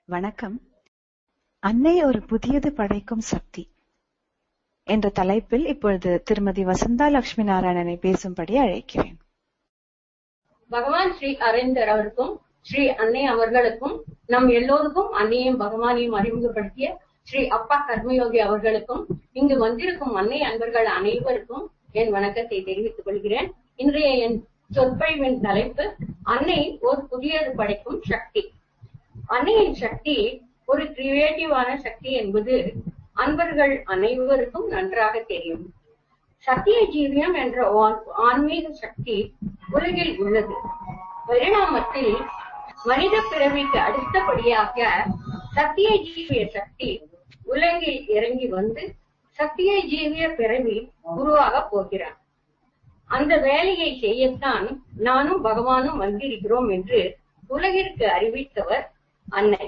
வணக்கம் அன்னை ஒரு புதியது படைக்கும் சக்தி என்ற தலைப்பில் இப்பொழுது திருமதி வசந்தா லட்சுமி நாராயணனை பேசும்படி அழைக்கிறேன் பகவான் ஸ்ரீ அரவிந்தர் அவருக்கும் ஸ்ரீ அன்னை அவர்களுக்கும் நம் எல்லோருக்கும் அன்னையும் பகவானையும் அறிமுகப்படுத்திய ஸ்ரீ அப்பா கர்மயோகி அவர்களுக்கும் இங்கு வந்திருக்கும் அன்னை அன்பர்கள் அனைவருக்கும் என் வணக்கத்தை தெரிவித்துக் கொள்கிறேன் இன்றைய என் சொற்பொழிவின் தலைப்பு அன்னை ஒரு புதியது படைக்கும் சக்தி அன்னையின் சக்தி ஒரு கிரியேட்டிவான சக்தி என்பது அன்பர்கள் அனைவருக்கும் நன்றாக தெரியும் சத்திய ஜீவியம் என்ற ஆன்மீக சக்தி உலகில் உள்ளது பரிணாமத்தில் மனித பிறவிக்கு அடுத்தபடியாக சத்திய ஜீவிய சக்தி உலகில் இறங்கி வந்து சத்திய ஜீவிய பிறவி உருவாக போகிறார் அந்த வேலையை செய்யத்தான் நானும் பகவானும் வந்திருக்கிறோம் என்று உலகிற்கு அறிவித்தவர் அன்னை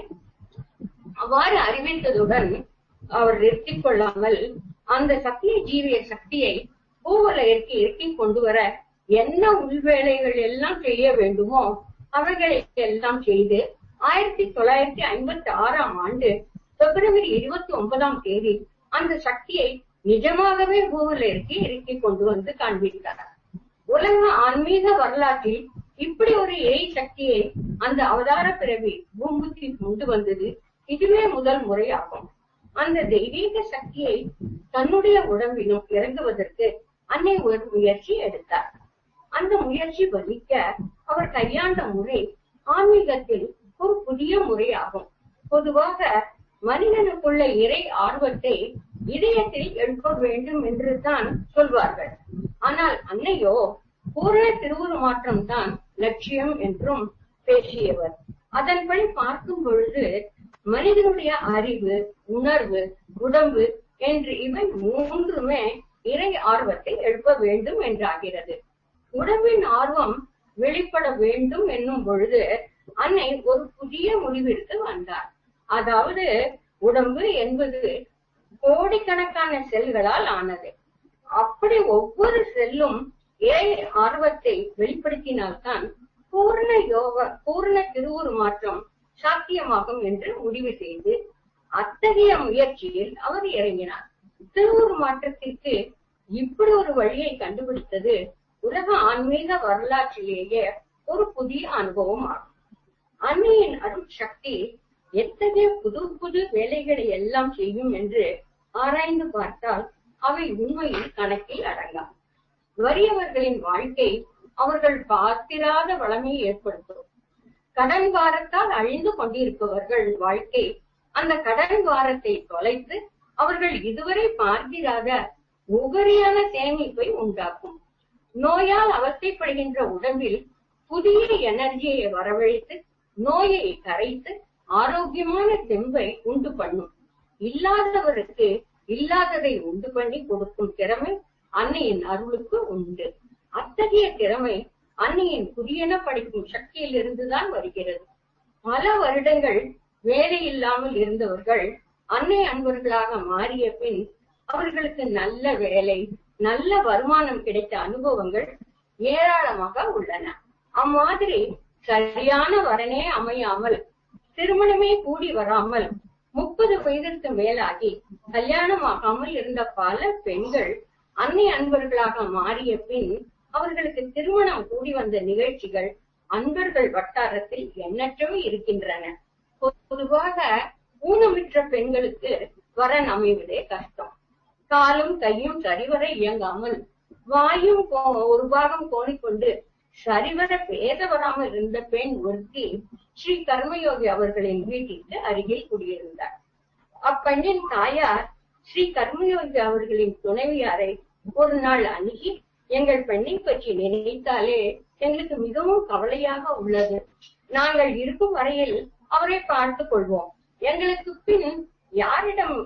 அவ்வாறு அறிவித்ததுடன் அவர் நிறுத்திக் கொள்ளாமல் அந்த சத்திய ஜீவிய சக்தியை பூவுலகிற்கு இறுக்கிக் கொண்டு வர என்ன உள்வேலைகள் எல்லாம் செய்ய வேண்டுமோ அவைகளை எல்லாம் செய்து ஆயிரத்தி தொள்ளாயிரத்தி ஐம்பத்தி ஆறாம் ஆண்டு பிப்ரவரி இருபத்தி ஒன்பதாம் தேதி அந்த சக்தியை நிஜமாகவே பூவுலகிற்கு இறுக்கிக் கொண்டு வந்து காண்பித்தார் உலக ஆன்மீக வரலாற்றில் இப்படி ஒரு இறை சக்தியை அந்த அவதார பிறவி பூமுத்தி கொண்டு வந்தது இதுவே முதல் முறையாகும் அந்த தெய்வீக சக்தியை தன்னுடைய உடம்பிலும் இறங்குவதற்கு அன்னை ஒரு முயற்சி எடுத்தார் அந்த முயற்சி பலிக்க அவர் கையாண்ட முறை ஆன்மீகத்தில் ஒரு புதிய முறையாகும் பொதுவாக மனிதனுக்குள்ள இறை ஆர்வத்தை இதயத்தில் எழுப்ப வேண்டும் என்று தான் சொல்வார்கள் ஆனால் அன்னையோ பூரண திருவுருமாற்றம் தான் லட்சியம் என்றும் பேசியவர் அதன்படி பார்க்கும் பொழுது மனிதனுடைய அறிவு உணர்வு உடம்பு என்று இவை மூன்றுமே இறை ஆர்வத்தை எழுப்ப வேண்டும் என்றாகிறது உடம்பின் ஆர்வம் வெளிப்பட வேண்டும் என்னும் பொழுது அன்னை ஒரு புதிய முடிவிற்கு வந்தார் அதாவது உடம்பு என்பது கோடிக்கணக்கான செல்களால் ஆனது அப்படி ஒவ்வொரு செல்லும் இறை ஆர்வத்தை வெளிப்படுத்தினால்தான் பூர்ண யோக பூர்ண திருவுரு மாற்றம் சாத்தியமாகும் என்று முடிவு செய்து அத்தகைய முயற்சியில் அவர் இறங்கினார் திருவுரு மாற்றத்திற்கு இப்படி ஒரு வழியை கண்டுபிடித்தது உலக ஆன்மீக வரலாற்றிலேயே ஒரு புதிய அனுபவம் ஆகும் அன்னையின் அருள் சக்தி எத்தகைய புது புது வேலைகளை எல்லாம் செய்யும் என்று ஆராய்ந்து பார்த்தால் அவை உண்மையில் கணக்கில் அடங்காம் வறியவர்களின் வாழ்க்கை அவர்கள் பார்த்திராத வளமையை ஏற்படுத்தும் கடன் வாரத்தால் அழிந்து கொண்டிருப்பவர்கள் வாழ்க்கை அந்த கடன் வாரத்தை தொலைத்து அவர்கள் இதுவரை பார்த்திராத உபரியான சேமிப்பை உண்டாக்கும் நோயால் அவஸ்தைப்படுகின்ற உடம்பில் புதிய எனர்ஜியை வரவழைத்து நோயை கரைத்து ஆரோக்கியமான தெம்பை உண்டு பண்ணும் இல்லாதவருக்கு இல்லாததை உண்டு பண்ணி கொடுக்கும் திறமை அன்னையின் அருளுக்கு உண்டு அத்தகைய திறமை அன்னையின் புதியன படிக்கும் சக்தியில் இருந்துதான் வருகிறது பல வருடங்கள் வேலை இல்லாமல் இருந்தவர்கள் அன்னை அன்பர்களாக மாறிய பின் அவர்களுக்கு நல்ல வேலை நல்ல வருமானம் கிடைத்த அனுபவங்கள் ஏராளமாக உள்ளன அம்மாதிரி சரியான வரனே அமையாமல் திருமணமே கூடி வராமல் முப்பது வயதிற்கு மேலாகி கல்யாணமாகாமல் இருந்த பல பெண்கள் அன்னை அன்பர்களாக மாறிய பின் அவர்களுக்கு திருமணம் கூடி வந்த நிகழ்ச்சிகள் அன்பர்கள் வட்டாரத்தில் எண்ணற்றவை இருக்கின்றன பொதுவாக ஊனமிற்ற பெண்களுக்கு வரன் அமைவதே கஷ்டம் காலும் கையும் சரிவர இயங்காமல் வாயும் ஒரு பாகம் கோணிக்கொண்டு சரிவர பேச வராமல் இருந்த பெண் ஒருத்தி ஸ்ரீ கர்மயோகி அவர்களின் வீட்டிற்கு அருகில் குடியிருந்தார் அப்பெண்ணின் தாயார் ஸ்ரீ கர்மயோகி அவர்களின் துணைவியாரை ஒரு நாள் அணுகி எங்கள் பெண்ணை பற்றி நினைத்தாலே எங்களுக்கு மிகவும் கவலையாக உள்ளது நாங்கள் இருக்கும் வரையில் அவரை பார்த்துக் கொள்வோம் எங்களுக்கு பின் யாரிடம்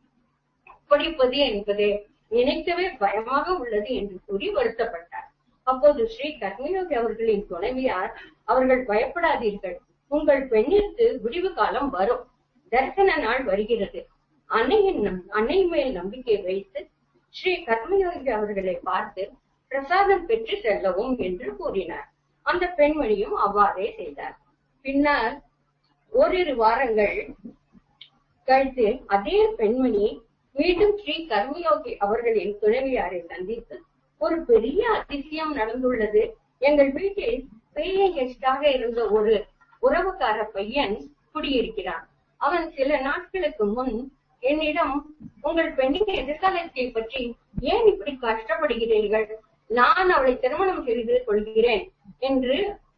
படிப்பது என்பதே நினைக்கவே பயமாக உள்ளது என்று கூறி வருத்தப்பட்டார் அப்போது ஸ்ரீ கர்மயோகி அவர்களின் துணைவியார் அவர்கள் பயப்படாதீர்கள் உங்கள் பெண்ணிற்கு விடிவு காலம் வரும் தரிசன நாள் வருகிறது அன்னையின் அன்னை மேல் நம்பிக்கை வைத்து ஸ்ரீ கர்மயோகி அவர்களை பார்த்து பிரசாதம் பெற்று செல்லவும் என்று கூறினார் அந்த பெண்மணியும் அவ்வாறே செய்தார் பின்னர் ஓரிரு வாரங்கள் கழித்து அதே பெண்மணி மீண்டும் ஸ்ரீ கர்மயோகி அவர்களின் துணைவியாரை சந்தித்து ஒரு பெரிய அதிசயம் நடந்துள்ளது எங்கள் வீட்டில் பெரிய கெஸ்டாக இருந்த ஒரு உறவுக்கார பையன் குடியிருக்கிறான் அவன் சில நாட்களுக்கு முன் என்னிடம் உங்கள் பெண்ணின் எதிர்காலத்தை பற்றி ஏன் இப்படி கஷ்டப்படுகிறீர்கள் நான் அவளை திருமணம் செய்து கொள்கிறேன் என்று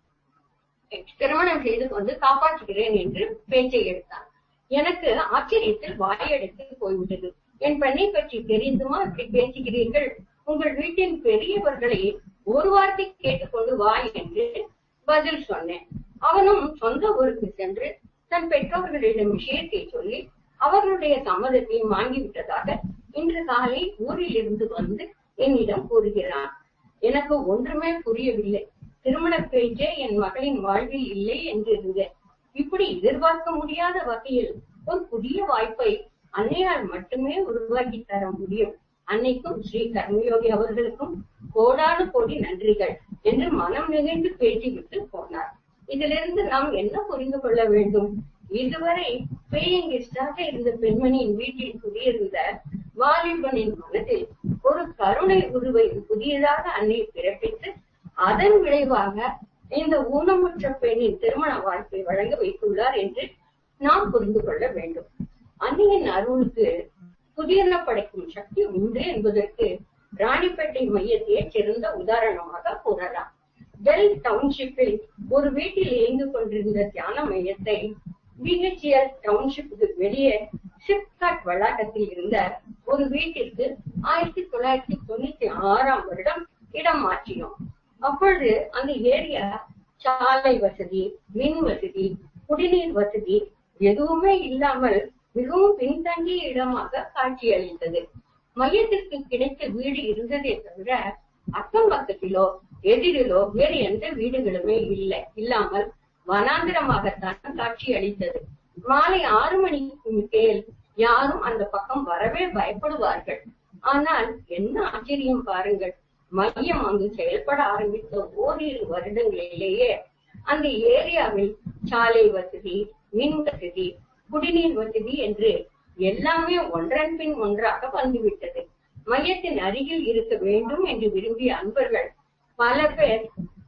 திருமணம் செய்து கொண்டு காப்பாற்றுகிறேன் என்று பேச்சை எடுத்தான் எனக்கு ஆச்சரியத்தில் வாயெடுத்து போய்விட்டது என் பெண்ணை பற்றி தெரிந்துமா இப்படி பேசுகிறீர்கள் உங்கள் வீட்டின் பெரியவர்களை ஒரு வார்த்தை கேட்டுக்கொண்டு வா என்று பதில் சொன்னேன் அவனும் சொந்த ஊருக்கு சென்று தன் பெற்றோர்களிடம் விஷயத்தை சொல்லி அவர்களுடைய சம்மதத்தை வாங்கிவிட்டதாக இன்று காலை ஊரில் இருந்து வந்து என்னிடம் கூறுகிறான் எனக்கு ஒன்றுமே புரியவில்லை திருமண பேச்சே என் மகளின் வாழ்வில் இல்லை என்று இருந்தேன் இப்படி எதிர்பார்க்க முடியாத வகையில் ஒரு புதிய வாய்ப்பை அன்னையால் மட்டுமே உருவாக்கி தர முடியும் அன்னைக்கும் ஸ்ரீ கர்மயோகி அவர்களுக்கும் கோடானு கோடி நன்றிகள் என்று மனம் நிகழ்ந்து பேசிவிட்டு போனார் இதிலிருந்து நாம் என்ன புரிந்து கொள்ள வேண்டும் இதுவரை பேயிங் கெஸ்டாக இருந்த பெண்மணியின் வீட்டில் குடியிருந்த வாலிபனின் மனதில் ஒரு கருணை உருவை புதியதாக அன்னை பிறப்பித்து அதன் விளைவாக இந்த ஊனமுற்ற பெண்ணின் திருமண வாழ்க்கை வழங்க வைத்துள்ளார் என்று நாம் புரிந்து கொள்ள வேண்டும் அன்னையின் அருளுக்கு புதியன படைக்கும் சக்தி உண்டு என்பதற்கு ராணிப்பேட்டை மையத்தையே சிறந்த உதாரணமாக கூறலாம் பெல் டவுன்ஷிப்பில் ஒரு வீட்டில் இயங்கு கொண்டிருந்த தியான மையத்தை பிஹெச்எல் டவுன்ஷிப்புக்கு வெளியே சிப்காட் வளாகத்தில் இருந்த ஒரு வீட்டிற்கு ஆயிரத்தி தொள்ளாயிரத்தி தொண்ணூத்தி ஆறாம் வருடம் இடம் மாற்றினோம் அப்பொழுது அந்த ஏரியா சாலை வசதி மின் வசதி குடிநீர் வசதி எதுவுமே இல்லாமல் மிகவும் பின்தங்கிய இடமாக காட்சியளித்தது மையத்திற்கு கிடைத்த வீடு இருந்ததே தவிர அக்கம் பக்கத்திலோ எதிரிலோ வேறு எந்த வீடுகளுமே இல்லை இல்லாமல் வனாந்திரமாகத்தான் காட்சி அளித்தது மாலை ஆறு மணிக்கு மேல் யாரும் அந்த பக்கம் வரவே பயப்படுவார்கள் ஆனால் என்ன ஆச்சரியம் பாருங்கள் மையம் அங்கு செயல்பட ஆரம்பித்த ஓரிரு வருடங்களிலேயே அந்த ஏரியாவில் சாலை வசதி மின் வசதி குடிநீர் வசதி என்று எல்லாமே ஒன்றன் பின் ஒன்றாக வந்துவிட்டது மையத்தின் அருகில் இருக்க வேண்டும் என்று விரும்பிய அன்பர்கள் பல பேர்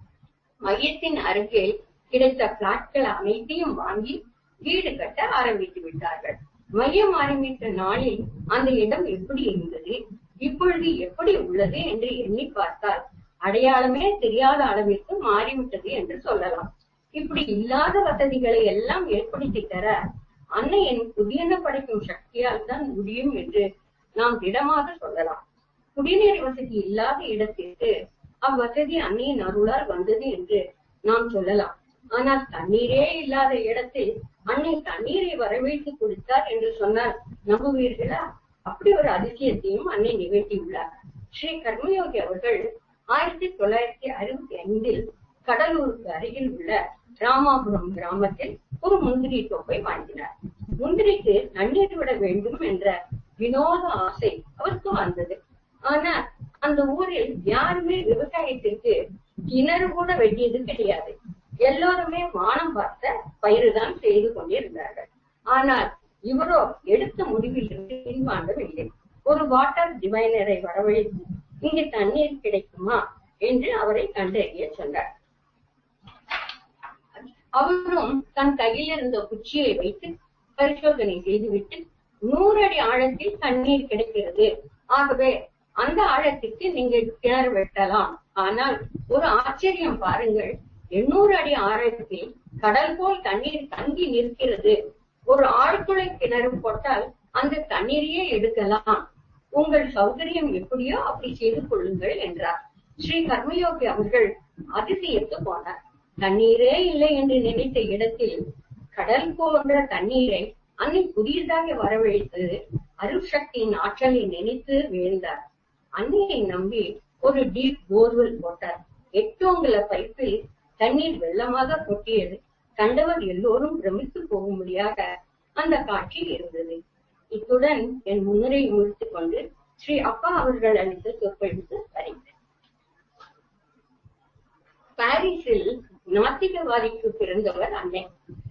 மையத்தின் அருகில் கிடைத்த பிளாட்கள் அனைத்தையும் வாங்கி வீடு கட்ட ஆரம்பித்து விட்டார்கள் மையம் ஆரம்பித்த நாளில் அந்த இடம் எப்படி இருந்தது இப்பொழுது எப்படி உள்ளது என்று எண்ணி பார்த்தால் அடையாளமே தெரியாத அளவிற்கு மாறிவிட்டது என்று சொல்லலாம் இப்படி இல்லாத வசதிகளை எல்லாம் ஏற்படுத்தி தர அன்னையின் புதியன படைக்கும் சக்தியால் தான் முடியும் என்று நாம் திடமாக சொல்லலாம் குடிநீர் வசதி இல்லாத இடத்திற்கு அவ்வசதி அன்னையின் அருளால் வந்தது என்று நாம் சொல்லலாம் ஆனால் தண்ணீரே இல்லாத இடத்தில் அன்னை தண்ணீரை வரவேற்று கொடுத்தார் என்று சொன்னால் நம்புவீர்களா அப்படி ஒரு அதிசயத்தையும் அன்னை நிகழ்த்தியுள்ளார் ஸ்ரீ கர்மயோகி அவர்கள் ஆயிரத்தி தொள்ளாயிரத்தி அறுபத்தி ஐந்தில் கடலூருக்கு அருகில் உள்ள ராமாபுரம் கிராமத்தில் ஒரு முந்திரி தோப்பை வாங்கினார் முந்திரிக்கு தண்ணீர் விட வேண்டும் என்ற வினோத ஆசை அவருக்கு வந்தது ஆனா அந்த ஊரில் யாருமே விவசாயத்திற்கு கிணறு கூட வெட்டியது கிடையாது எல்லோருமே வானம் பார்த்த பயிர்தான் செய்து கொண்டிருந்தார்கள் ஆனால் இவரோ எடுத்த முடிவில் இருந்து பின்வாங்கவில்லை ஒரு வாட்டர் டிவைனரை வரவழைத்து இங்கு தண்ணீர் கிடைக்குமா என்று அவரை கண்டறிய சொன்னார் அவரும் தன் கையில் இருந்த குச்சியை வைத்து பரிசோதனை செய்துவிட்டு நூறு அடி ஆழத்தில் தண்ணீர் கிடைக்கிறது ஆகவே அந்த ஆழத்திற்கு நீங்கள் கிணறு வெட்டலாம் ஆனால் ஒரு ஆச்சரியம் பாருங்கள் எண்ணூறு அடி ஆழத்தில் கடல் போல் தண்ணீர் தங்கி நிற்கிறது ஒரு ஆழ்துளை கிணறு போட்டால் அந்த தண்ணீரையே எடுக்கலாம் உங்கள் சௌகரியம் எப்படியோ அப்படி செய்து கொள்ளுங்கள் என்றார் ஸ்ரீ கர்மயோகி அவர்கள் அதிசயத்து போனார் தண்ணீரே இல்லை என்று நினைத்த இடத்தில் கடல் போன்ற தண்ணீரை அன்னை புதியதாக வரவழைத்தது அருசக்தியின் ஆற்றலை நினைத்து விழுந்தார் அன்னையை நம்பி ஒரு டீப் போர்வெல் போட்டார் எட்டு அங்குல பைப்பில் தண்ணீர் வெள்ளமாக கொட்டியது கண்டவர் எல்லோரும் பிரமித்து போகும்படியாக அந்த காட்சி இருந்தது இத்துடன் என் முன்னுரை முடித்துக் கொண்டு ஸ்ரீ அப்பா அவர்கள் அளித்த சொற்பொழிவுக்கு வருகிறேன் பாரிஸில் நாத்திகவாதிக்கு பிறந்தவர் அன்னை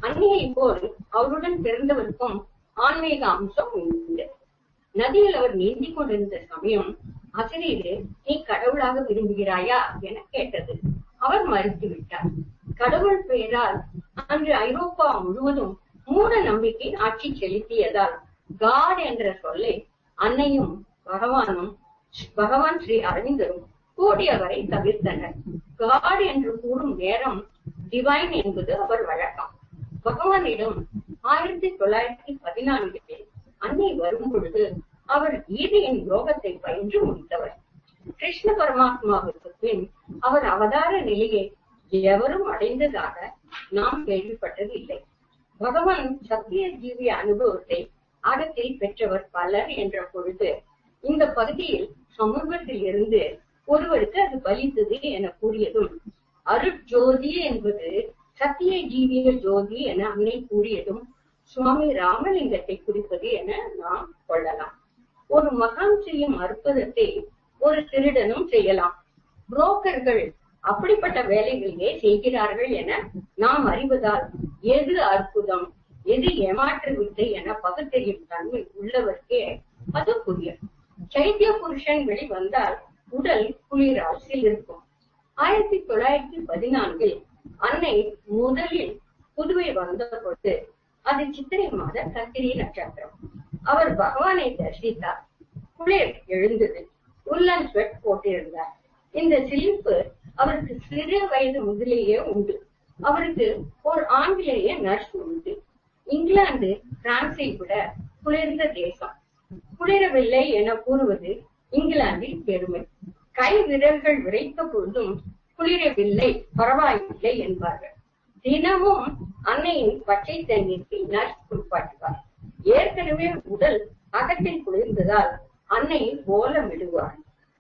அன்னையை போல் அவருடன் பிறந்தவருக்கும் ஆன்மீக அம்சம் உண்டு நதியில் அவர் நீந்திக் கொண்டிருந்த சமயம் அசிரீது நீ கடவுளாக விரும்புகிறாயா என கேட்டது அவர் மறுத்து விட்டார் கடவுள் பெயரால் அன்று ஐரோப்பா முழுவதும் மூட நம்பிக்கை ஆட்சி செலுத்தியதால் காட் என்ற சொல்லை அன்னையும் பகவானும் பகவான் ஸ்ரீ அரவிந்தரும் கூடியவரை தவிர்த்தனர் காட் என்று கூறும் நேரம் டிவைன் என்பது அவர் வழக்கம் பகவானிடம் ஆயிரத்தி தொள்ளாயிரத்தி பதினான்கில் அன்னை வரும் பொழுது அவர் கீதையின் யோகத்தை பயின்று முடித்தவர் கிருஷ்ண பரமாத்மாவுக்கு பின் அவர் அவதார நிலையை எவரும் அடைந்ததாக நாம் கேள்விப்பட்டது இல்லை பகவான் சத்திய ஜீவிய அனுபவத்தை அகத்தில் பெற்றவர் பலர் என்ற பொழுது இந்த பகுதியில் சமூகத்தில் இருந்து ஒருவருக்கு அது பலித்தது என கூறியதும் அருட்ஜோதி என்பது சத்திய ஜீவிய ஜோதி என அன்னை கூறியதும் சுவாமி ராமலிங்கத்தை குறிப்பது என நாம் கொள்ளலாம் ஒரு மகான் செய்யும் அற்புதத்தை ஒரு திருடனும் செய்யலாம் புரோக்கர்கள் அப்படிப்பட்ட வேலைகளையே செய்கிறார்கள் என நாம் அறிவதால் எது அற்புதம் எது ஏமாற்று வித்தை என பகுத்தறியும் தன்மை உள்ளவர்க்கே அது புரியும் சைத்திய புருஷன் வெளிவந்தால் உடல் குளிரால் சிலிருக்கும் ஆயிரத்தி தொள்ளாயிரத்தி பதினான்கில் அன்னை முதலில் புதுவை வந்த பொழுது அது சித்திரை மாத கத்திரி நட்சத்திரம் அவர் பகவானை தரிசித்தார் குளிர் எழுந்தது உள்ளன் ஸ்வெட் போட்டிருந்தார் இந்த சிலிப்பு அவருக்கு சிறு வயது முதலேயே உண்டு அவருக்கு ஒரு ஆங்கிலேய நர்ஸ் உண்டு இங்கிலாந்து பிரான்சை விட குளிர்ந்த தேசம் குளிரவில்லை என கூறுவது இங்கிலாந்தில் பெருமை கை விரல்கள் விரைத்த பொழுதும் குளிரவில்லை பரவாயில்லை என்பார்கள் தினமும் அன்னையின் பச்சை தண்ணீருக்கு நர்ஸ் குளிப்பாட்டுவார் ஏற்கனவே உடல் அகத்தில் குளிர்ந்ததால் அன்னை ஓலமிடுவார்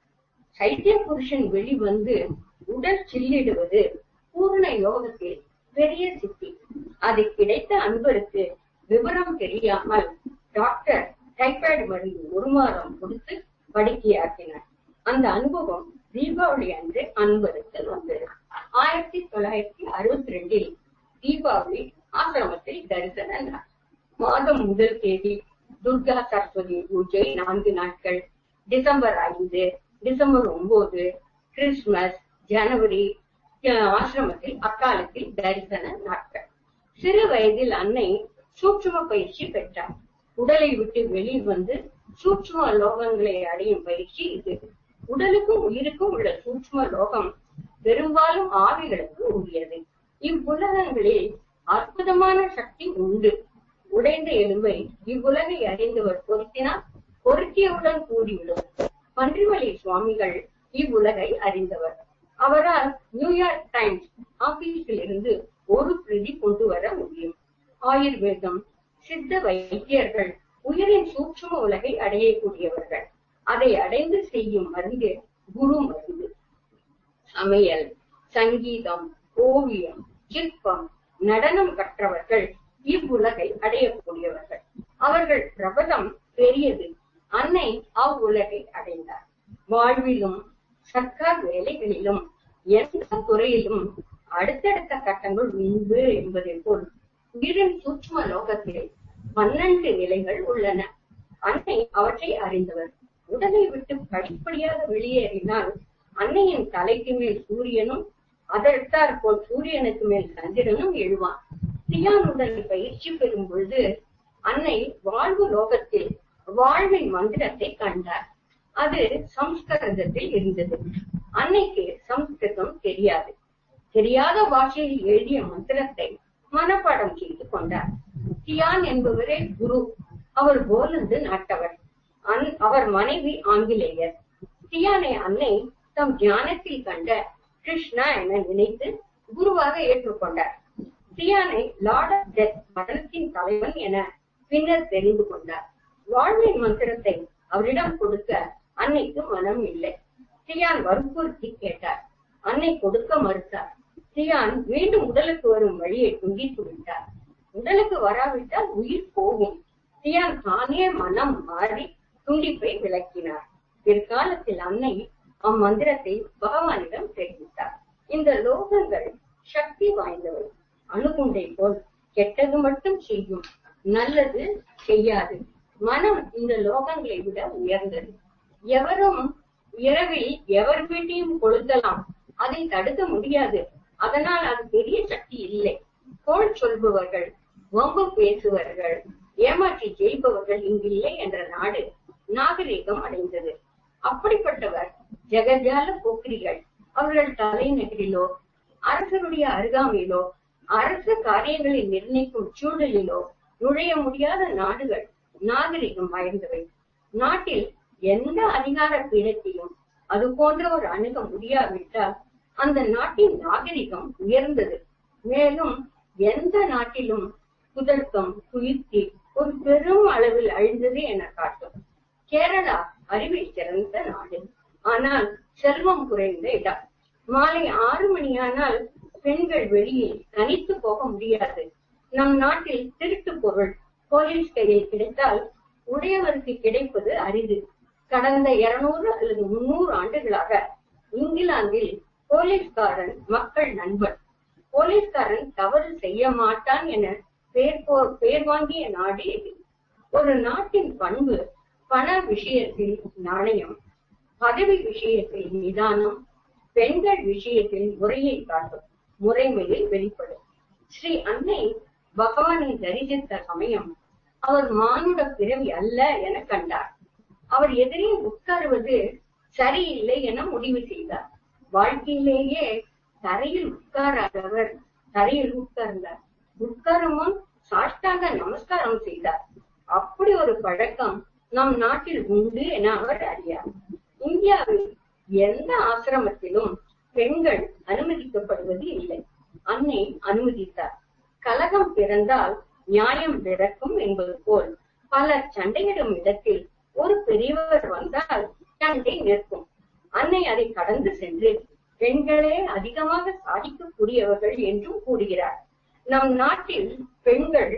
சைத்திய புருஷன் வெளிவந்து உடல் சில்லிடுவது பூர்ண யோகத்தில் பெரிய சித்தி அது கிடைத்த அன்பருக்கு விவரம் தெரியாமல் டாக்டர் டைபாய்டு மருந்து ஒரு மாதம் கொடுத்து படுக்கையாக்கினார் அந்த அனுபவம் தீபாவளி அன்று அன்பருக்கு வந்தது ஆயிரத்தி தொள்ளாயிரத்தி அறுபத்தி ரெண்டில் தீபாவளி ஆசிரமத்தில் தரிசன நாள் மாதம் முதல் தேதி துர்கா சரஸ்வதி பூஜை நான்கு நாட்கள் டிசம்பர் ஐந்து டிசம்பர் ஒன்பது கிறிஸ்துமஸ் ஜனவரி ஆசிரமத்தில் அக்காலத்தில் தரிசன நாட்கள் சிறு வயதில் அன்னை சூட்சும பயிற்சி பெற்றார் உடலை விட்டு வெளியில் வந்து சூட்சும லோகங்களை அடையும் பயிற்சி இது உடலுக்கும் உயிருக்கும் உள்ள சூட்சும லோகம் பெரும்பாலும் ஆவிகளுக்கு உரியது இவ்வுலகங்களில் அற்புதமான சக்தி உண்டு உடைந்த எலும்பை இவ்வுலகை அறிந்தவர் பொருத்தினால் பொருத்தியவுடன் கூடிவிடும் பன்றிமலை சுவாமிகள் இவ்வுலகை அறிந்தவர் அவரால் நியூயார்க் டைம்ஸ் ஆபீஸில் இருந்து ஒரு பிரதி கொண்டு வர முடியும் ஆயுர்வேதம் சித்த வைத்தியர்கள் உயிரின் சூட்சும உலகை அடையக்கூடியவர்கள் அதை அடைந்து செய்யும் மருந்து குரு மருந்து சமையல் சங்கீதம் ஓவியம் சிற்பம் நடனம் கற்றவர்கள் இவ்வுலகை அடையக்கூடியவர்கள் அவர்கள் பிரபலம் பெரியது அன்னை அவ்வுலகை அடைந்தார் வாழ்விலும் சர்க்கார் வேலைகளிலும் எந்த துறையிலும் அடுத்தடுத்த கட்டங்கள் உண்டு என்பதை போல் உயிரின் சூட்சும லோகத்தில் பன்னெண்டு நிலைகள் உள்ளன அன்னை அவற்றை அறிந்தவர் உடலை விட்டு படிப்படியாக வெளியேறினால் அன்னையின் தலைக்கு மேல் சூரியனும் அதற்கார் போல் சூரியனுக்கு மேல் சந்திரனும் எழுவான் தியான் உடல் பயிற்சி பெறும் பொழுது அன்னை வாழ்வு லோகத்தில் வாழ்வின் மந்திரத்தை கண்டார் அது சம்ஸ்கிருதத்தில் இருந்தது அன்னைக்கு சம்ஸ்கிருதம் தெரியாது தெரியாத பாஷையில் எழுதிய மந்திரத்தை மனப்பாடம் செய்து கொண்டார் தியான் என்பவரே குரு அவர் போலந்து நாட்டவர் அவர் மனைவி ஆங்கிலேயர் தியானை அன்னை தம் தியானத்தில் கண்ட கிருஷ்ணா என நினைத்து குருவாக ஏற்றுக்கொண்டார் தியானை லார்ட் ஆஃப் டெத் மரணத்தின் தலைவன் என பின்னர் தெரிந்து கொண்டார் வாழ்வின் மந்திரத்தை அவரிடம் கொடுக்க அன்னைக்கு மனம் இல்லை தியான் வற்புறுத்தி கேட்டார் அன்னை கொடுக்க மறுத்தார் தியான் மீண்டும் உடலுக்கு வரும் வழியை துண்டித்து விட்டார் உடலுக்கு வராவிட்டால் உயிர் போகும் தியான் தானே மனம் மாறி துண்டிப்பை விளக்கினார் பிற்காலத்தில் அன்னை அம்மந்திரத்தை பகவானிடம் தெரிவித்தார் இந்த லோகங்கள் சக்தி வாய்ந்தவை அணுகுண்டை போல் கெட்டது மட்டும் செய்யும் நல்லது செய்யாது மனம் இந்த லோகங்களை விட உயர்ந்தது எவரும் இரவில் எவர் வீட்டையும் கொளுத்தலாம் அதை தடுக்க முடியாது அதனால் அது பெரிய சக்தி இல்லை கோள் சொல்பவர்கள் வம்பு பேசுவர்கள் ஏமாற்றி ஜெயிப்பவர்கள் இங்கில்லை என்ற நாடு நாகரிகம் அடைந்தது அப்படிப்பட்டவர் ஜெகஜால போக்கிரிகள் அவர்கள் தலைநகரிலோ அரசருடைய அருகாமையிலோ அரசு காரியங்களை நிர்ணயிக்கும் சூழலிலோ நுழைய முடியாத நாடுகள் நாகரிகம் வாய்ந்தவை நாட்டில் எந்த அதிகார பீடத்தையும் அது போன்ற ஒரு அணுக முடியாவிட்டால் அந்த நாட்டின் நாகரிகம் உயர்ந்தது மேலும் எந்த நாட்டிலும் குதர்க்கம் குயுக்தி ஒரு பெரும் அளவில் அழிந்தது என காட்டும் கேரளா அறிவில் சிறந்த நாடு ஆனால் செல்வம் குறைந்த இடம் மாலை ஆறு மணியானால் பெண்கள் வெளியில் தனித்து போக முடியாது நம் நாட்டில் திருட்டு பொருள் போலீஸ் கையில் கிடைத்தால் உடையவருக்கு கிடைப்பது அரிது கடந்த இருநூறு அல்லது முன்னூறு ஆண்டுகளாக இங்கிலாந்தில் போலீஸ்காரன் மக்கள் நண்பன் போலீஸ்காரன் தவறு செய்ய மாட்டான் என பெயர் போ- பெயர் வாங்கிய நாடு இது ஒரு நாட்டின் பண்பு பண விஷயத்தில் நாணயம் பதவி விஷயத்தில் நிதானம் பெண்கள் விஷயத்தில் முறையை காட்டும் முறைமையில் வெளிப்படும் ஸ்ரீ அன்னை பகவானை தரிசித்த சமயம் அவர் மானுட பிறவி அல்ல என கண்டார் அவர் எதிரே உட்காருவது சரியில்லை என முடிவு செய்தார் வாழ்க்கையிலேயே தரையில் உட்காராதவர் தரையில் உட்கார்ந்தார் உட்காரும் முன் சாஷ்டாங்க நமஸ்காரம் செய்தார் அப்படி ஒரு பழக்கம் நம் நாட்டில் உண்டு என அவர் அறியார் இந்தியாவில் எந்த ஆசிரமத்திலும் பெண்கள் அனுமதிக்கப்படுவது இல்லை அன்னை அனுமதித்தார் கலகம் பிறந்தால் நியாயம் பிறக்கும் என்பது போல் பலர் சண்டையிடும் இடத்தில் ஒரு பெரியவர் வந்தால் சண்டை நிற்கும் அன்னை அதை கடந்து சென்று பெண்களே அதிகமாக சாதிக்கக்கூடியவர்கள் என்றும் கூறுகிறார் நம் நாட்டில் பெண்கள்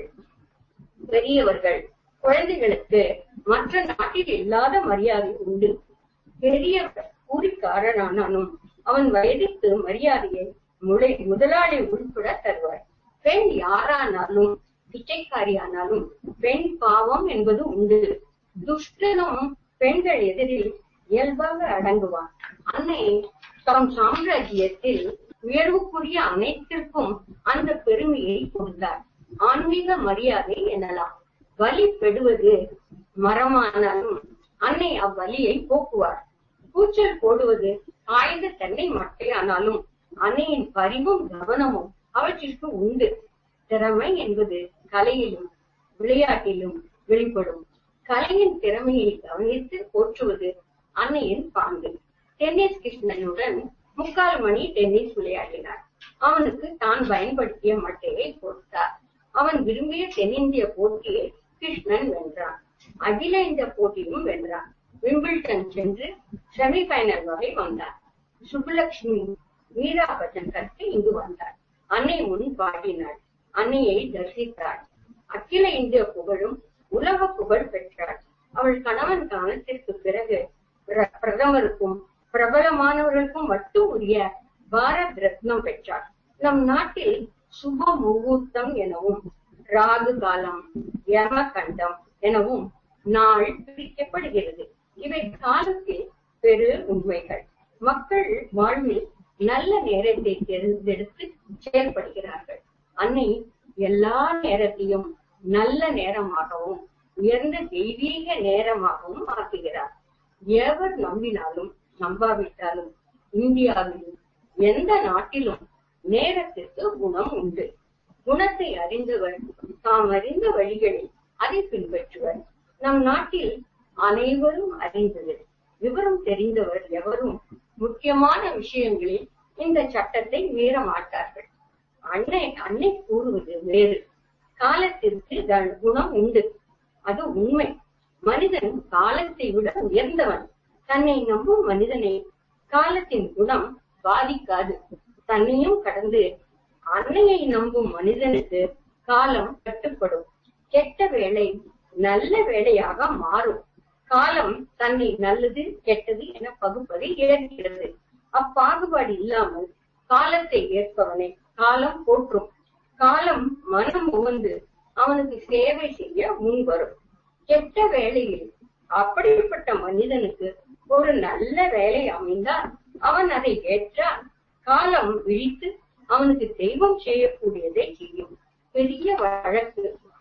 பெரியவர்கள் குழந்தைகளுக்கு மற்ற நாட்டில் இல்லாத மரியாதை உண்டு பெரியவர் கூலிக்காரனானாலும் அவன் வயதுக்கு மரியாதையை முளை முதலாளி உள்பட தருவார் பெண் யாரானாலும் பிச்சைக்காரியானாலும் பெண் பாவம் என்பது உண்டு துஷ்டனும் பெண்கள் எதிரில் இயல்பாக அடங்குவான் அன்னை தம் சாம்ராஜ்யத்தில் உயர்வுக்குரிய அனைத்திற்கும் அந்த பெருமையை கொடுத்தார் ஆன்மீக மரியாதை எனலாம் வலி பெறுவது மரமானாலும் அன்னை அவ்வலியை போக்குவார் கூச்சல் போடுவது ஆய்ந்த தென்னை மட்டையானாலும் அன்னையின் பரிவும் கவனமும் அவற்றிற்கு உண்டு திறமை என்பது கலையிலும் விளையாட்டிலும் வெளிப்படும் கலையின் திறமையை கவனித்து போற்றுவது அன்னையின் பாங்கு டென்னிஸ் கிருஷ்ணனுடன் முக்கால் மணி டென்னிஸ் விளையாடினார் அவனுக்கு தான் பயன்படுத்திய மட்டையை கொடுத்தார் அவன் விரும்பிய தென்னிந்திய போட்டியை கிருஷ்ணன் வென்றான் அகில இந்திய போட்டியும் வென்றான் விம்பிள்டன் சென்று செமிபைனல் வரை வந்தார் சுப்புலட்சுமி மீரா பச்சன் கற்று இங்கு வந்தார் அன்னை முன் பாடினாள் அன்னையை தரிசித்தாள் அகில இந்திய புகழும் உலக புகழ் பெற்றாள் அவள் கணவன் காலத்திற்கு பிறகு பிர- பிரதமருக்கும் பிரபலமானவர்களுக்கும் மட்டும் உரிய பாரத் ரத்னம் பெற்றார் நம் நாட்டில் சுப முகூர்த்தம் எனவும் ராகு காலம் யமகண்டம் எனவும் நாள் பிரிக்கப்படுகிறது இவை காலத்தில் பெரு உண்மைகள் மக்கள் வாழ்வில் நல்ல நேரத்தை தேர்ந்தெடுத்து செயல்படுகிறார்கள் அன்னை எல்லா நேரத்தையும் நல்ல நேரமாகவும் உயர்ந்த தெய்வீக நேரமாகவும் ஆக்குகிறார் எவர் நம்பினாலும் நம்பாவிட்டாலும் இந்தியாவில் எந்த நாட்டிலும் நேரத்திற்கு குணம் உண்டு குணத்தை அறிந்தவர் தாம் அறிந்த வழிகளில் அதை பின்பற்றுவர் நம் நாட்டில் அனைவரும் அறிந்தது விவரம் தெரிந்தவர் எவரும் முக்கியமான விஷயங்களில் இந்த சட்டத்தை மீற மாட்டார்கள் அன்னை அன்னை கூறுவது வேறு காலத்திற்கு க- குணம் உண்டு அது உண்மை மனிதன் காலத்தை விட உயர்ந்தவன் தன்னை நம்பும் மனிதனை காலத்தின் குணம் பாதிக்காது தன்னையும் கடந்து அன்னையை நம்பும் மனிதனுக்கு காலம் கட்டுப்படும் கெட்ட வேலை நல்ல வேலையாக மாறும் காலம் தன்னை நல்லது கெட்டது என பகுப்பதை ஏற்கிறது அப்பாகுபாடு இல்லாமல் காலத்தை ஏற்பவனை காலம் போற்றும் காலம் மனம் உவந்து அவனுக்கு சேவை செய்ய முன்வரும் கெட்ட வேளையில் அப்படிப்பட்ட மனிதனுக்கு ஒரு நல்ல வேலை அமைந்தால் அவன் அதை ஏற்றால் காலம் விழித்து அவனுக்கு தெய்வம் செய்யக்கூடியதை செய்யும் பெரிய வழக்கு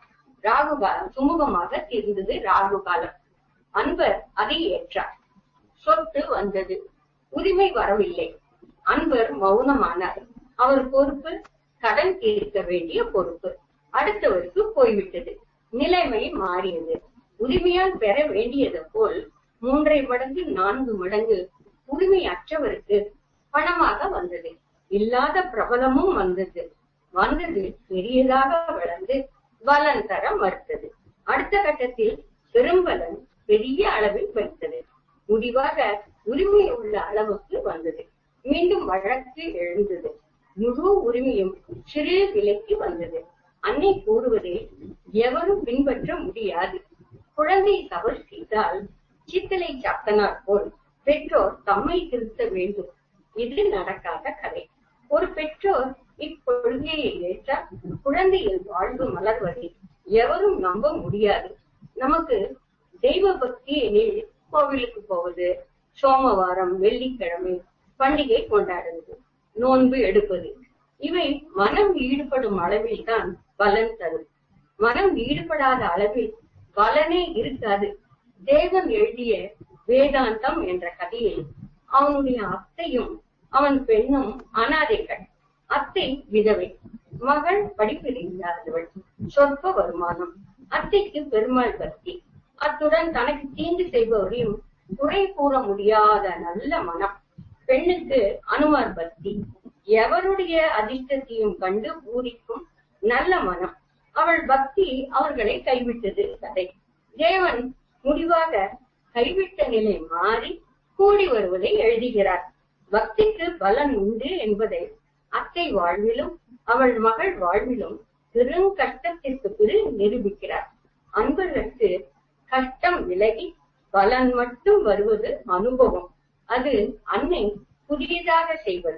ராகு காலம் சுமூகமாக தீர்ந்தது ராகு காலம் அன்பர் அதை ஏற்றார் சொத்து வந்தது உரிமை வரவில்லை அன்பர் மௌனமானார் அவர் பொறுப்பு கடன் தீர்க்க வேண்டிய பொறுப்பு அடுத்தவருக்கு போய்விட்டது நிலைமை மாறியது உரிமையால் பெற வேண்டியது போல் மூன்றை மடங்கு நான்கு மடங்கு உரிமை அற்றவருக்கு பணமாக வந்தது இல்லாத பிரபலமும் வந்தது வந்தது பெரியதாக வளர்ந்து பலன் தர மறுத்தது அடுத்த கட்டத்தில் பெரும்பலன் பெரிய அளவில் வைத்தது முடிவாக உரிமை உள்ள அளவுக்கு வந்தது மீண்டும் வழக்கு எழுந்தது முழு உரிமையும் சிறு விலைக்கு வந்தது அன்னை கூறுவதை எவரும் பின்பற்ற முடியாது குழந்தை தவறு செய்தால் சித்தலை சாத்தனார் போல் பெற்றோர் தம்மை திருத்த வேண்டும் இது நடக்காத கதை ஒரு பெற்றோர் இக்கொள்கையை ஏற்றால் குழந்தையின் வாழ்வு மலர்வதை எவரும் நம்ப முடியாது நமக்கு தெய்வ பக்தி எனில் கோவிலுக்கு போவது சோமவாரம் வெள்ளிக்கிழமை பண்டிகை கொண்டாடுவது நோன்பு எடுப்பது இவை மனம் ஈடுபடும் அளவில் தான் பலன் தரும் மனம் ஈடுபடாத அளவில் பலனே இருக்காது தேவன் எழுதிய வேதாந்தம் என்ற கதையில் அவனுடைய அத்தையும் அவன் பெண்ணும் அனாதைகள் அத்தை விதவை மகள் படிப்பில் இல்லாதவள் சொற்ப வருமானம் அத்தைக்கு பெருமாள் பக்தி அத்துடன் தனக்கு தீங்கு செய்பவரையும் குறை கூற முடியாத நல்ல மனம் பெண்ணுக்கு அனுமார் பக்தி எவருடைய அதிர்ஷ்டத்தையும் கண்டு பூரிக்கும் நல்ல மனம் அவள் பக்தி அவர்களை கைவிட்டது கதை தேவன் முடிவாக கைவிட்ட நிலை மாறி கூடி வருவதை எழுதுகிறார் பக்திக்கு பலன் உண்டு என்பதை அத்தை வாழ்விலும் அவள் மகள் வாழ்விலும் பெரும் கஷ்டத்திற்கு பிறகு நிரூபிக்கிறார் அன்பர்களுக்கு கஷ்டம் விலகி பலன் மட்டும் வருவது அனுபவம் அது அன்னை புதியதாக செய்வது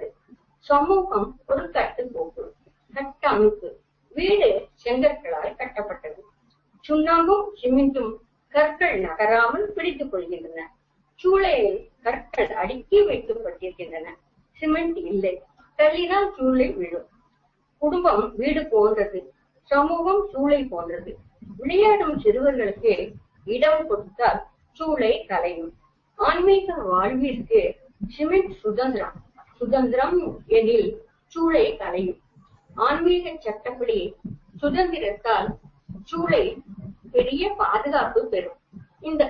சமூகம் ஒரு கட்டுப்போக்கு கட்ட அமைப்பு வீடு செங்கற்களால் கட்டப்பட்டது சுண்ணாம்பும் சிமெண்டும் கற்கள் நகராமல் பிடித்துக் கொள்கின்றன சூளையில் கற்கள் அடுக்கி வைக்கப்பட்டிருக்கின்றன சிமெண்ட் இல்லை தள்ளினால் சூளை விழும் குடும்பம் வீடு போன்றது சமூகம் சூளை போன்றது விளையாடும் சிறுவர்களுக்கு இடம் கொடுத்தால் சூளை கலையும் ஆன்மீக வாழ்விற்கு சிமெண்ட் சுதந்திரம் சுதந்திரம் எனில் சூளை கலையும் ஆன்மீக சட்டப்படி சுதந்திரத்தால் சூளை பெரிய பாதுகாப்பு பெறும் இந்த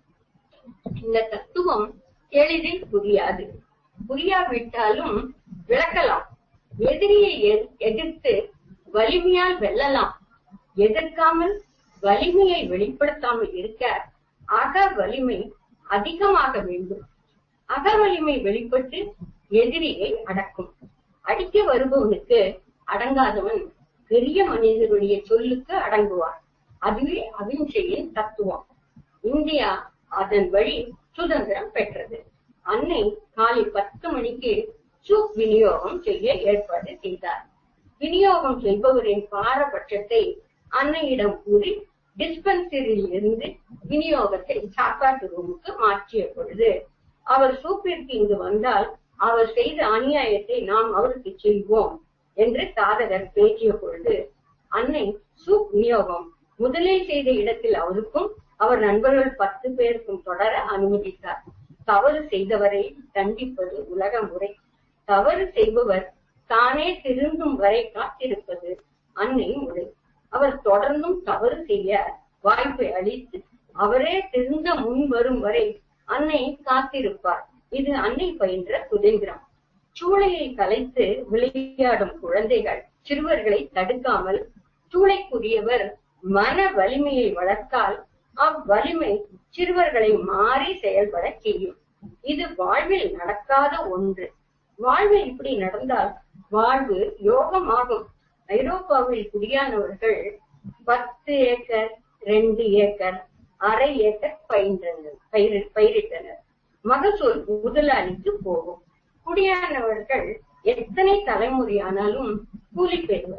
இந்த தத்துவம் எளிதில் புரியாது புரியாவிட்டாலும் விளக்கலாம் எதிரியை எ- எதிர்த்து வலிமையால் வெல்லலாம் எதிர்க்காமல் வலிமையை வெளிப்படுத்தாமல் இருக்க அக வலிமை அதிகமாக வேண்டும் அக வலிமை வெளிப்பட்டு எதிரியை அடக்கும் அடிக்க வருபவனுக்கு அடங்காதவன் பெரிய மனிதனுடைய சொல்லுக்கு அடங்குவார் அதுவே அகிம்சையின் தத்துவம் இந்தியா அதன் வழி சுதந்திரம் பெற்றது அன்னை காலை பத்து மணிக்கு சூப் விநியோகம் செய்ய ஏற்பாடு செய்தார் விநியோகம் செய்பவரின் பாரபட்சத்தை அன்னையிடம் கூறி டிஸ்பென்சரியில் இருந்து விநியோகத்தை சாப்பாட்டு ரூமுக்கு மாற்றிய பொழுது அவர் சூப்பிற்கு இங்கு வந்தால் அவர் செய்த அநியாயத்தை நாம் அவருக்கு செய்வோம் என்று சாதகர் பேசிய பொழுது அன்னை சூப் விநியோகம் முதலில் செய்த இடத்தில் அவருக்கும் அவர் நண்பர்கள் பத்து பேருக்கும் தொடர அனுமதித்தார் தவறு செய்தவரை தண்டிப்பது உலக முறை தவறு செய்பவர் தானே திருந்தும் வரை காத்திருப்பது அன்னை முறை அவர் தொடர்ந்தும் தவறு செய்ய வாய்ப்பை அளித்து அவரே திருந்த முன் வரும் வரை அன்னை காத்திருப்பார் இது அன்னை பயின்ற சுதந்திரம் சூளையை கலைத்து விளையாடும் குழந்தைகள் சிறுவர்களை தடுக்காமல் சூளைக்குரியவர் மன வலிமையை வளர்த்தால் அவ்வலிமை சிறுவர்களை மாறி செயல்பட செய்யும் இது வாழ்வில் நடக்காத ஒன்று வாழ்வில் இப்படி நடந்தால் வாழ்வு யோகமாகும் ஐரோப்பாவில் குடியானவர்கள் பத்து ஏக்கர் ரெண்டு ஏக்கர் அரை ஏக்கர் பயின்றனர் பயிரி- பயிரிட்டனர் மகசூல் முதலாளிக்கு போகும் குடியானவர்கள் எத்தனை தலைமுறையானாலும் கூலி பெறுவர்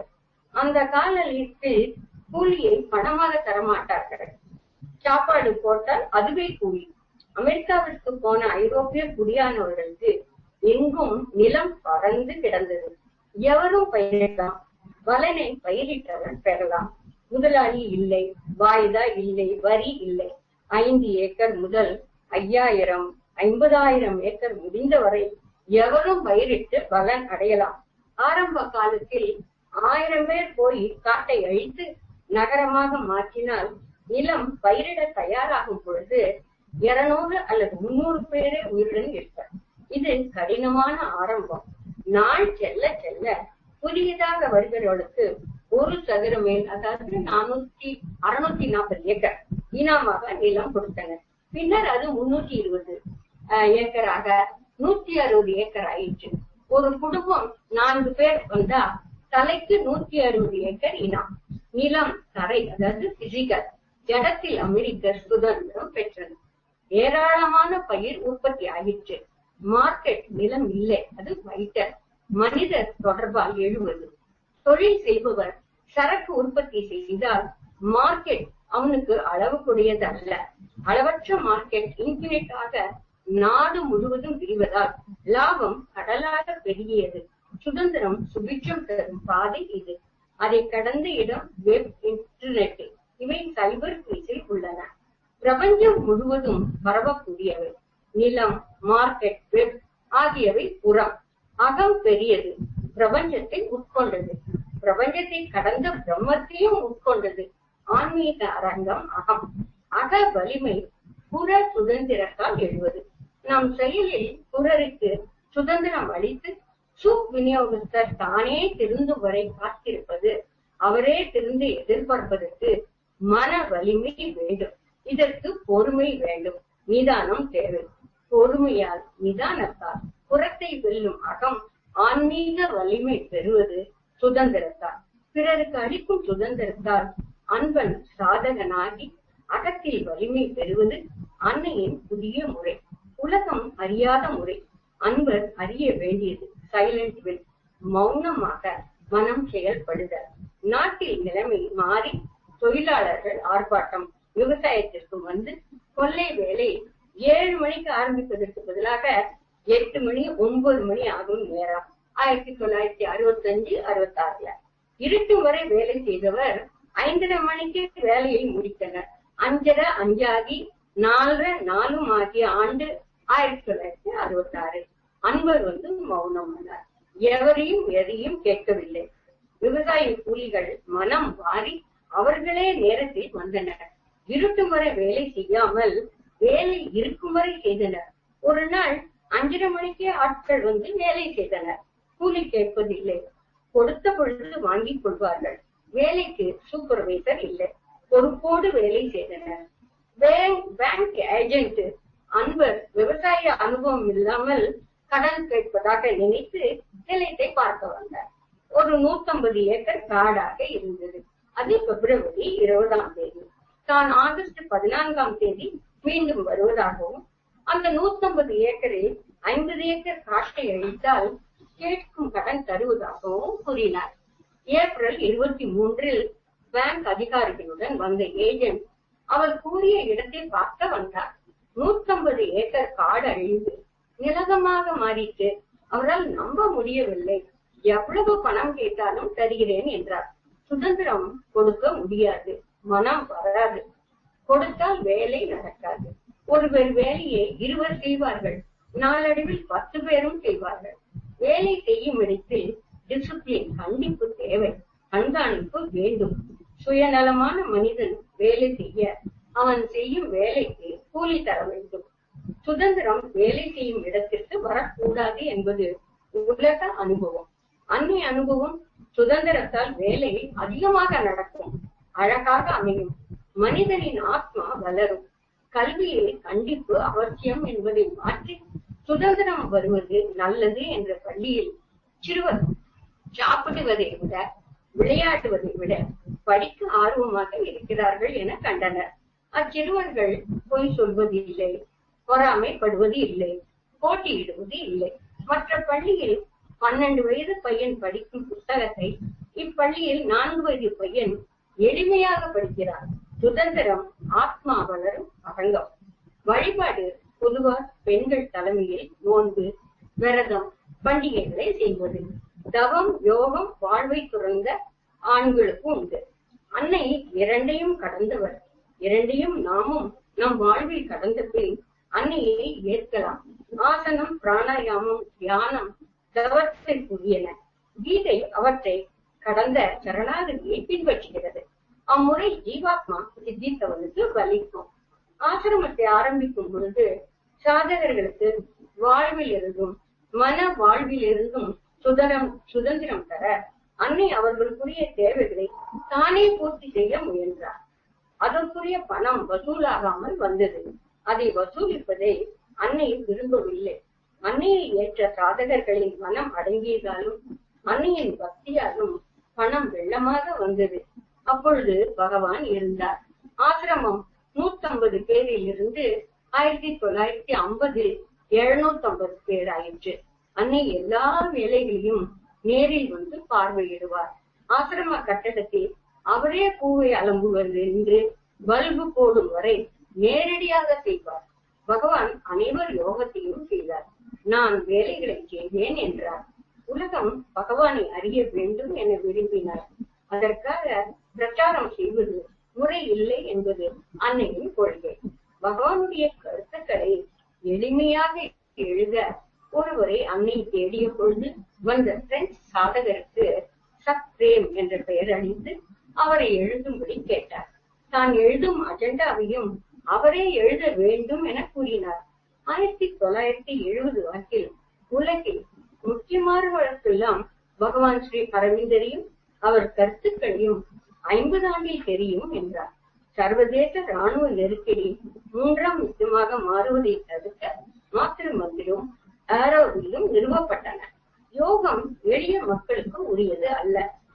அந்த காலத்தில் கூலியை பணமாக தரமாட்டார்கள் சாப்பாடு போட்டால் அதுவே கூலி அமெரிக்காவிற்கு போன ஐரோப்பிய குடியானவர்களுக்கு எங்கும் நிலம் பறந்து கிடந்தது எவரும் பயிரிடலாம் பலனை பயிரிட்டவர் பெறலாம் முதலாளி இல்லை வாய்தா இல்லை வரி இல்லை ஐந்து ஏக்கர் முதல் ஐயாயிரம் ஐம்பதாயிரம் ஏக்கர் முடிந்தவரை எவரும் பயிரிட்டு பலன் அடையலாம் ஆரம்ப காலத்தில் ஆயிரம் பேர் போய் காட்டை அழித்து நகரமாக மாற்றினால் நிலம் பயிரிட தயாராகும் பொழுது இருநூறு அல்லது முன்னூறு பேரே உயிருடன் இருப்பர் இது கடினமான ஆரம்பம் நாள் செல்ல செல்ல புதியதாக வருகிறவர்களுக்கு ஒரு சதுர மேல் அதாவது நானூத்தி அறுநூத்தி நாற்பது ஏக்கர் இனாமாக நிலம் கொடுத்தனர் பின்னர் அது முன்னூத்தி இருபது ஏக்கராக நூத்தி அறுபது ஏக்கர் ஆயிற்று ஒரு குடும்பம் நான்கு பேர் வந்தா தலைக்கு நூத்தி அறுபது ஏக்கர் இனம் நிலம் தரை அதாவது பிசிக்கல் ஜடத்தில் அமெரிக்க சுதந்திரம் பெற்றது ஏராளமான பயிர் உற்பத்தி ஆயிற்று மார்க்கெட் நிலம் இல்லை அது வைட்டர் மனிதர் தொடர்பால் எழுவது தொழில் செய்பவர் சரக்கு உற்பத்தி செய்தால் மார்க்கெட் அவனுக்கு அளவுக்குடையது அல்ல அளவற்ற மார்க்கெட் இன்பினிட்டாக நாடு முழுவதும் விரிவதால் லாபம் கடலாக பெருகியது சுதந்திரம் சுபிட்சம் தரும் பாதை இது அதை கடந்த இடம் வெப் இன்டர்நெட் இவை சைபர் பேஸில் உள்ளன பிரபஞ்சம் முழுவதும் பரவக்கூடியவை நிலம் மார்க்கெட் வெப் ஆகியவை புறம் அகம் பெரியது பிரபஞ்சத்தை உட்கொண்டது பிரபஞ்சத்தை கடந்த பிரம்மத்தையும் உட்கொண்டது ஆன்மீக அரங்கம் அகம் அக வலிமை புற சுதந்திரத்தால் எழுவது நம் செயலில் புறருக்கு சுதந்திரம் அளித்து சுப் விநியோகஸ்தர் தானே திருந்தும் வரை காத்திருப்பது அவரே திருந்து எதிர்பார்ப்பதற்கு மன வலிமை வேண்டும் இதற்கு பொறுமை வேண்டும் நிதானம் தேவை பொறுமையால் நிதானத்தால் புறத்தை வெல்லும் அகம் ஆன்மீக வலிமை பெறுவது சுதந்திரத்தால் பிறருக்கு அளிக்கும் சுதந்திரத்தால் அன்பன் சாதகனாகி அகத்தில் வலிமை பெறுவது அன்னையின் புதிய முறை உலகம் அறியாத முறை அன்பர் அறிய வேண்டியது சைலண்ட் வில் மௌனமாக மனம் செயல்படுதல் நாட்டில் நிலைமை மாறி தொழிலாளர்கள் ஆர்ப்பாட்டம் விவசாயத்திற்கு வந்து கொள்ளை வேலை ஏழு மணிக்கு ஆரம்பிப்பதற்கு பதிலாக எட்டு மணி ஒன்பது மணி ஆகும் நேரம் ஆயிரத்தி தொள்ளாயிரத்தி அறுபத்தி அஞ்சு அறுபத்தி ஆறுல இருட்டும் வரை வேலை செய்தவர் ஐந்தரை மணிக்கு வேலையை முடித்தனர் அஞ்சரை அஞ்சாகி நாலரை நாலும் ஆகிய ஆண்டு ஆயிரத்தி தொள்ளாயிரத்தி அறுபத்தி ஆறு அன்பர் வந்து மௌனம் ஆனார் எவரையும் எதையும் கேட்கவில்லை விவசாய கூலிகள் மனம் மாறி அவர்களே நேரத்தில் வந்தனர் இருட்டும் வரை வேலை செய்யாமல் வேலை இருக்கும் வரை செய்தனர் ஒரு நாள் அஞ்சரை மணிக்கே ஆட்கள் வந்து வேலை செய்தனர் கூலி கேட்பதில்லை கொடுத்த பொழுது வாங்கிக் கொள்வார்கள் வேலைக்கு சூப்பர்வைசர் இல்லை பொறுப்போடு வேலை செய்தனர் பேங்க் பேங்க் ஏஜென்ட் அன்பர் விவசாய அனுபவம் இல்லாமல் கடன் கேட்பதாக நினைத்து நிலையத்தை பார்க்க வந்தார் ஒரு நூத்தம்பது ஏக்கர் காடாக இருந்தது அது பிப்ரவரி இருபதாம் தேதி தான் ஆகஸ்ட் பதினான்காம் தேதி மீண்டும் வருவதாகவும் அந்த நூத்தம்பது ஏக்கரில் ஐம்பது ஏக்கர் காட்டை அழித்தால் கேட்கும் கடன் தருவதாகவும் கூறினார் ஏப்ரல் இருபத்தி மூன்றில் பேங்க் அதிகாரிகளுடன் வந்த ஏஜென்ட் அவர் கூறிய இடத்தை பார்க்க வந்தார் நூத்தம்பது ஏக்கர் காடு அழிந்து நிலகமாக மாறிட்டு அவரால் நம்ப முடியவில்லை எவ்வளவு பணம் கேட்டாலும் தருகிறேன் என்றார் சுதந்திரம் கொடுக்க முடியாது மனம் வராது கொடுத்தால் வேலை நடக்காது ஒருவர் வேலையை இருவர் செய்வார்கள் நாளடைவில் பத்து பேரும் செய்வார்கள் வேலை செய்யும் இடத்தில் டிசிப்ளின் கண்டிப்பு தேவை கண்காணிப்பு வேண்டும் சுயநலமான மனிதன் வேலை செய்ய அவன் செய்யும் வேலைக்கு கூலி தர வேண்டும் சுதந்திரம் வேலை செய்யும் இடத்திற்கு வரக்கூடாது என்பது உலக அனுபவம் அன்னை அனுபவம் சுதந்திரத்தால் வேலை அதிகமாக நடக்கும் அழகாக அமையும் மனிதனின் ஆத்மா வளரும் கல்வியில் கண்டிப்பு அவசியம் என்பதை மாற்றி சுதந்திரம் வருவது நல்லது என்ற பள்ளியில் சிறுவர் சாப்பிடுவதை விட விளையாடுவதை விட படிக்க ஆர்வமாக இருக்கிறார்கள் என கண்டனர் அச்சிறுவர்கள் பொய் சொல்வது இல்லை பொறாமைப்படுவது இல்லை போட்டியிடுவது இல்லை மற்ற பள்ளியில் பன்னெண்டு வயது பையன் படிக்கும் புத்தகத்தை இப்பள்ளியில் நான்கு வயது பையன் எளிமையாக படிக்கிறார் சுதந்திரம் ஆத்மா வளரும் அரங்கம் வழிபாடு பொதுவா பெண்கள் தலைமையில் நோன்பு விரதம் பண்டிகைகளை செய்வது தவம் யோகம் வாழ்வை துறந்த ஆண்களுக்கு உண்டு அன்னை இரண்டையும் கடந்தவர் இரண்டையும் நாமும் நம் வாழ்வில் கடந்த பின் அன்னையை ஏற்கலாம் ஆசனம் பிராணாயாமம் தியானம் தவத்திற்குரியன கீதை அவற்றை கடந்த சரணாகதியை பின்பற்றுகிறது அம்முறை ஜீவாத்மா சித்தித்தவனுக்கு பலிக்கும் ஆசிரமத்தை ஆரம்பிக்கும் பொழுது சாதகர்களுக்கு வாழ்வில் இருந்தும் மன வாழ்வில் இருந்தும் சுதரம் சுதந்திரம் தர அன்னை அவர்களுக்குரிய தேவைகளை தானே பூர்த்தி செய்ய முயன்றார் அதற்குரிய பணம் வசூலாகாமல் வந்தது அதை வசூலிப்பதை அன்னை விரும்பவில்லை அன்னையை ஏற்ற சாதகர்களின் மனம் அடங்கியதாலும் அன்னையின் பக்தியாலும் பணம் வெள்ளமாக வந்தது அப்பொழுது பகவான் இருந்தார் ஆசிரமம் நூத்தம்பது பேரில் இருந்து ஆயிரத்தி தொள்ளாயிரத்தி ஐம்பதில் எழுநூத்தி ஐம்பது பேர் ஆயிற்று அன்னை எல்லா வேலைகளையும் நேரில் வந்து பார்வையிடுவார் ஆசிரம கட்டடத்தில் அவரே பூவை அலம்புவது என்று பல்பு போடும் வரை நேரடியாக செய்வார் பகவான் அனைவர் யோகத்தையும் செய்தார் நான் வேலைகளை செய்வேன் என்றார் உலகம் பகவானை அறிய வேண்டும் என விரும்பினார் அதற்காக பிரச்சாரம் செய்வது முறை இல்லை என்பது அன்னையின் கொள்கை பகவானுடைய கருத்துக்களை எளிமையாக எழுத ஒருவரை அன்னை தேடிய பொழுது வந்த பிரெஞ்சு சாதகருக்கு சக்ரேம் என்ற பெயர் அளித்து அவரை எழுதும்படி கேட்டார் தான் எழுதும் அஜெண்டாவையும் அவரே எழுத வேண்டும் என கூறினார் ஆயிரத்தி தொள்ளாயிரத்தி எழுபது வாக்கில் உலகில் முக்கியமானவர்களுக்கெல்லாம் பகவான் ஸ்ரீ அரவிந்தரையும் அவர் கருத்துக்களையும் ஐம்பது ஆண்டில் தெரியும் என்றார் சர்வதேச ராணுவ நெருக்கடி மூன்றாம் யுத்தமாக மாறுவதை தடுக்க மாத்திரு மந்திரம் ஆரோவிலும் நிறுவப்பட்டன யோகம் எளிய மக்களுக்கு உரியது அல்ல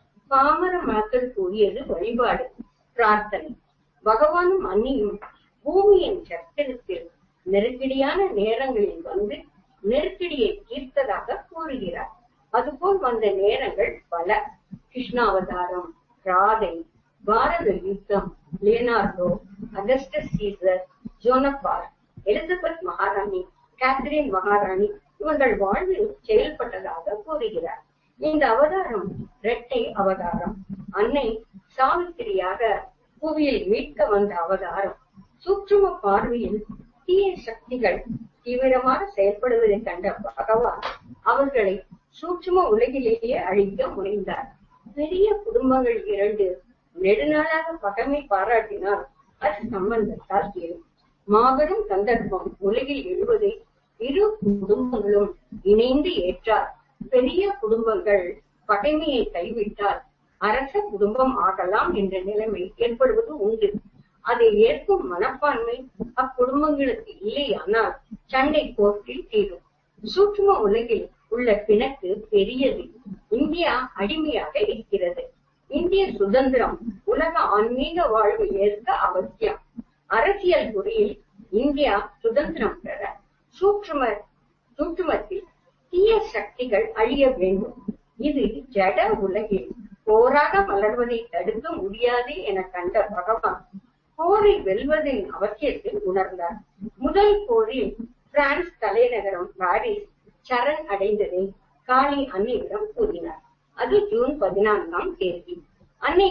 பாமர மக்களுக்கு உரியது வழிபாடு பிரார்த்தனை பகவானும் அன்னியும் பூமியின் சக்கரத்தில் நெருக்கடியான நேரங்களில் வந்து நெருக்கடியை தீர்த்ததாக கூறுகிறார் அதுபோல் வந்த நேரங்கள் பல கிருஷ்ணாவதாரம் ராதை பாரத யுத்தம் Leonardo Augustus Caesar Joan of Arc Elizabeth மகாராணி கேத்ரின் மகாராணி இவர்கள் வாழ்வில் செயல்பட்டதாக கூறுகிறார் இந்த அவதாரம் இரட்டை அவதாரம் அன்னை சாவித்திரியாக புவியில் மீட்க வந்த அவதாரம் சூட்சும பார்வையில் தீய சக்திகள் தீவிரமாக செயல்படுவதை கண்ட பகவான் அவர்களை சூட்சும உலகிலேயே அழிக்க முனைந்தார் பெரிய குடும்பங்கள் இரண்டு நெடுநாளாக பகமை பாராட்டினால் அது சம்பந்தத்தால் தீரும் மாபெரும் சந்தர்ப்பம் உலகில் எழுவதை இரு குடும்பங்களும் இணைந்து ஏற்றார் பெரிய குடும்பங்கள் பகைமையை கைவிட்டால் அரச குடும்பம் ஆகலாம் என்ற நிலைமை ஏற்படுவது உண்டு அதை ஏற்கும் மனப்பான்மை அக்குடும்பங்களுக்கு இல்லையானால் சண்டை கோர்ட்டில் தீரும் சூட்சும உலகில் உள்ள பிணக்கு பெரியது இந்தியா அடிமையாக இருக்கிறது இந்திய சுதந்திரம் உலக ஆன்மீக வாழ்வு ஏற்க அவசியம் அரசியல் துறையில் இந்தியா சுதந்திரம் பெற சூட்சும சூட்சுமத்தில் தீய சக்திகள் அழிய வேண்டும் இது ஜட உலகில் போராக மலர்வதை தடுக்க முடியாது என கண்ட பகவான் போரை வெல்வதின் அவசியத்தை உணர்ந்தார் முதல் போரில் பிரான்ஸ் தலைநகரம் பாரிஸ் சரண் அடைந்ததை காளி அன்னையிடம் கூறினார் அது ஜூன் பதினான்காம் தேதி அன்னை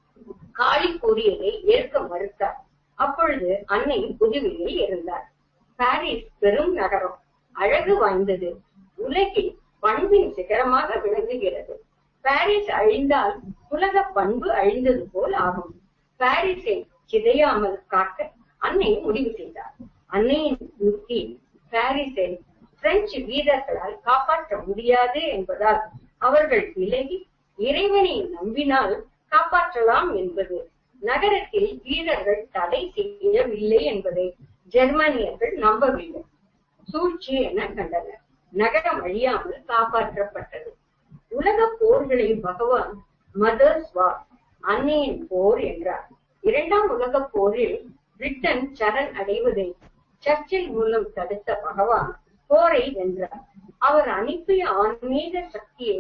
காளி கூறியதை ஏற்க மறுத்தார் அப்பொழுது அன்னை புதுவையில் இருந்தார் பாரிஸ் பெரும் நகரம் அழகு வாய்ந்தது உலகில் பண்பின் சிகரமாக விளங்குகிறது பாரிஸ் அழிந்தால் உலக பண்பு அழிந்தது போல் ஆகும் பாரிஸை சிதையாமல் காக்க அன்னை முடிவு செய்தார் அன்னையின் யுக்தி பாரிஸை பிரெஞ்சு வீரர்களால் காப்பாற்ற முடியாது என்பதால் அவர்கள் விலகி இறைவனை நம்பினால் காப்பாற்றலாம் என்பது நகரத்தில் வீரர்கள் தடை செய்யவில்லை என்பதை ஜெர்மனியர்கள் நம்பவில்லை சூழ்ச்சி என கண்டனர் நகரம் அழியாமல் காப்பாற்றப்பட்டது உலக போர்களை பகவான் மதர்ஸ் வார் அன்னையின் போர் என்றார் இரண்டாம் உலக போரில் பிரிட்டன் சரண் அடைவதை சர்ச்சில் மூலம் தடுத்த பகவான் போரை வென்றார் அவர் அனுப்பிய ஆன்மீக சக்தியை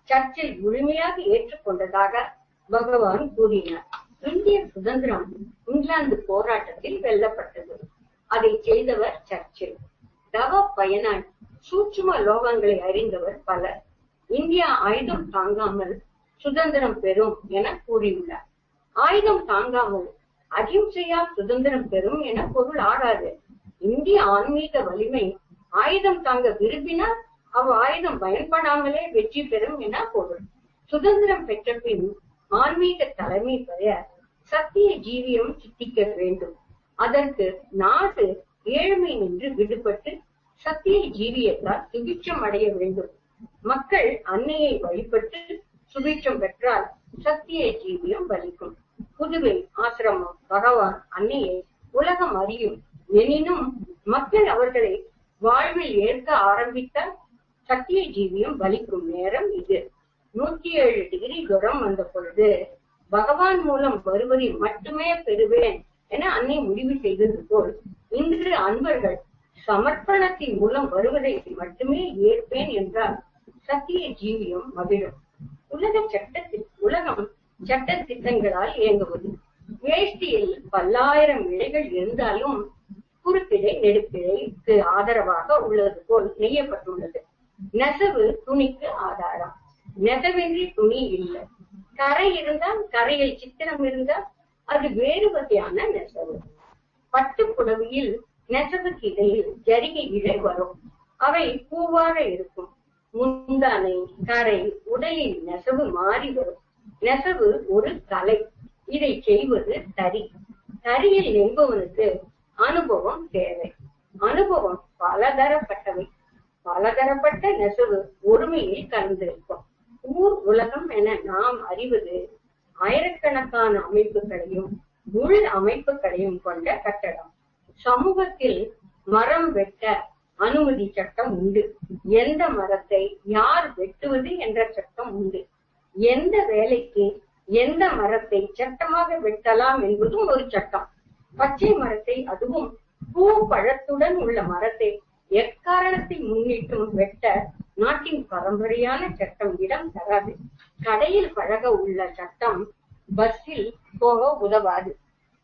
சர்ச்சில் முழுமையாக ஏற்றுக்கொண்டதாக பகவான் கூறினார் இந்திய சுதந்திரம் இங்கிலாந்து போராட்டத்தில் வெல்லப்பட்டது அதை செய்தவர் சர்ச்சில் தவ பயனாய் சூட்சும லோகங்களை அறிந்தவர் பலர் இந்தியா ஆயுதம் தாங்காமல் சுதந்திரம் பெறும் என கூறியுள்ளார் ஆயுதம் தாங்காமல் அகிம்சையால் சுதந்திரம் பெறும் என பொருள் ஆகாது இந்திய ஆன்மீக வலிமை ஆயுதம் தாங்க விரும்பினால் அவ் ஆயுதம் பயன்படாமலே வெற்றி பெறும் என பொருள் சுதந்திரம் பெற்ற பின் ஆன்மீக தலைமை பெற சத்திய ஜீவியம் சித்திக்க வேண்டும் அதற்கு நாடு ஏழ்மை நின்று விடுபட்டு சத்திய ஜீவியத்தால் சுபிட்சம் அடைய வேண்டும் மக்கள் அன்னையை வழிபட்டு சுபிட்சம் பெற்றால் சத்திய ஜீவியம் பலிக்கும் புதுவை ஆசிரமம் பகவான் அன்னையை உலகம் அறியும் எனினும் மக்கள் அவர்களை வாழ்வில் ஏற்க ஆரம்பித்தால் சத்திய ஜீவியம் பலிக்கும் நேரம் இது நூத்தி ஏழு டிகிரி ஜுரம் வந்த பொழுது பகவான் மூலம் வருவதை மட்டுமே பெறுவேன் என அன்னை முடிவு செய்தது போல் இன்று அன்பர்கள் சமர்ப்பணத்தின் மூலம் வருவதை மட்டுமே ஏற்பேன் என்றால் சத்திய ஜீவியம் மகிழும் உலக சட்டத்தில் உலகம் சட்ட திட்டங்களால் இயங்குவது வேஷ்டியில் பல்லாயிரம் இழைகள் இருந்தாலும் குறுக்கிடை நெடுக்கிடைக்கு ஆதரவாக உள்ளது போல் நெய்யப்பட்டுள்ளது நெசவு துணிக்கு ஆதாரம் நெசவின்றி துணி இல்லை கரை இருந்தால் கரையில் சித்திரம் இருந்தால் அது வேறு வகையான நெசவு பட்டு புடவையில் நெசவுக்கு இடையில் ஜரிகை இழை வரும் அவை பூவாக இருக்கும் முந்தானை கரை உடலில் நெசவு மாறி வரும் நெசவு ஒரு கலை இதை செய்வது தறி தறியில் நெய்பவனுக்கு அனுபவம் தேவை அனுபவம் பலதரப்பட்டவை பலதரப்பட்ட நெசவு ஒருமையில் கலந்திருக்கும் ஊர் உலகம் என நாம் அறிவது ஆயிரக்கணக்கான அமைப்புகளையும் முழு அமைப்புகளையும் கொண்ட கட்டடம் சமூகத்தில் மரம் வெட்ட அனுமதி சட்டம் உண்டு எந்த மரத்தை யார் வெட்டுவது என்ற சட்டம் உண்டு எந்த வேலைக்கு எந்த மரத்தை சட்டமாக வெட்டலாம் என்பதும் ஒரு சட்டம் பச்சை மரத்தை அதுவும் பூ பழத்துடன் உள்ள மரத்தை எக்காரணத்தை முன்னிட்டும் வெட்ட நாட்டின் பரம்பரையான சட்டம் இடம் தராது கடையில் பழக உள்ள சட்டம் பஸ்ஸில் போக உதவாது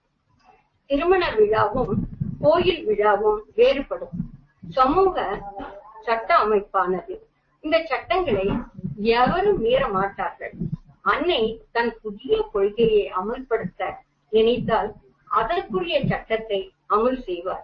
திருமண விழாவும் கோயில் விழாவும் வேறுபடும் சமூக சட்ட அமைப்பானது இந்த சட்டங்களை எவரும் மீற மாட்டார்கள் அன்னை தன் புதிய கொள்கையை அமல்படுத்த நினைத்தால் அதற்குரிய சட்டத்தை அமுல் செய்வார்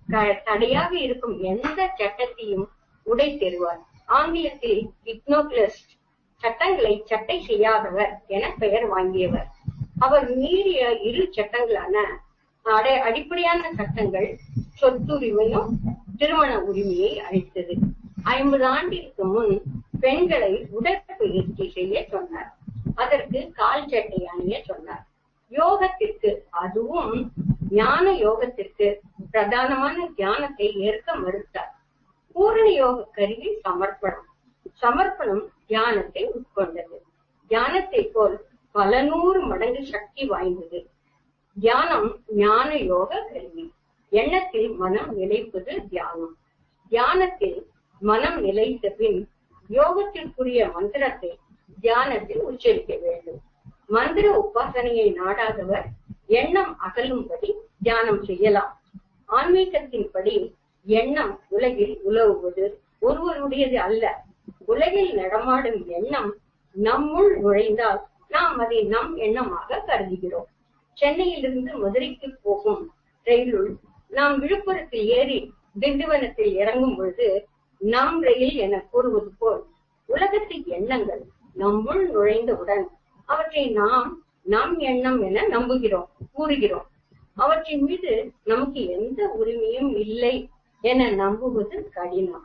தடையாக இருக்கும் எந்த சட்டத்தையும் உடை தெருவார் ஆங்கிலத்தில் இக்னோக்லஸ்ட் சட்டங்களை சட்டை செய்யாதவர் என பெயர் வாங்கியவர் அவர் மீறிய இரு சட்டங்களான அடை அடிப்படையான சட்டங்கள் சொத்துரிமையும் திருமண உரிமையை அளித்தது ஐம்பது ஆண்டிற்கு முன் பெண்களை உடற்பயிற்சி செய்ய சொன்னார் அதற்கு கால் சட்டை அணிய சொன்னார் யோகத்திற்கு அதுவும் ஞான யோகத்திற்கு பிரதானமான தியானத்தை ஏற்க மறுத்தார் பூரண யோக கருவி சமர்ப்பணம் சமர்ப்பணம் தியானத்தை உட்கொண்டது தியானத்தை போல் பல நூறு மடங்கு சக்தி வாய்ந்தது தியானம் ஞான யோக கருவி எண்ணத்தில் மனம் நிலைப்பது தியானம் தியானத்தில் மனம் நிலைத்த பின் யோகத்திற்குரிய மந்திரத்தை தியானத்தில் உச்சரிக்க வேண்டும் மந்திர உபாசனையை நாடாதவர் எண்ணம் அகலும்படி தியானம் செய்யலாம் ஆன்மீகத்தின்படி எண்ணம் உலகில் உலவுவது ஒருவருடையது அல்ல உலகில் நடமாடும் எண்ணம் நம்முள் நுழைந்தால் நாம் அதை நம் எண்ணமாக கருதுகிறோம் சென்னையிலிருந்து மதுரைக்கு போகும் ரயிலுள் நாம் விழுப்புரத்தில் ஏறி திண்டிவனத்தில் இறங்கும் பொழுது நம் ரயில் என கூறுவது போல் உலகத்தின் எண்ணங்கள் நம்முள் நுழைந்தவுடன் அவற்றை நாம் நம் எண்ணம் என நம்புகிறோம் கூறுகிறோம் அவற்றின் மீது நமக்கு எந்த உரிமையும் இல்லை என நம்புவது கடினம்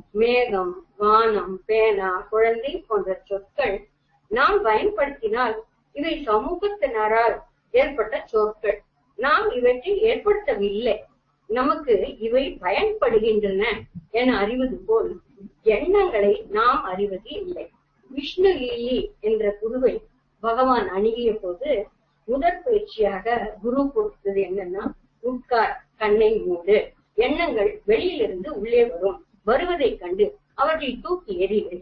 மேகம் வானம் பேனா குழந்தை போன்ற சொற்கள் நாம் பயன்படுத்தினால் இவை சமூகத்தினரால் ஏற்பட்ட சொற்கள் நாம் இவற்றை ஏற்படுத்தவில்லை நமக்கு இவை பயன்படுகின்றன என அறிவது போல் எண்ணங்களை நாம் அறிவது இல்லை விஷ்ணு லீலி என்ற குருவை பகவான் அணுகிய போது முதற் பயிற்சியாக குரு கொடுத்தது என்னன்னா உட்கார் கண்ணை மூடு எண்ணங்கள் வெளியிலிருந்து உள்ளே வரும் வருவதைக் கண்டு அவற்றை தூக்கி எறி என்றார்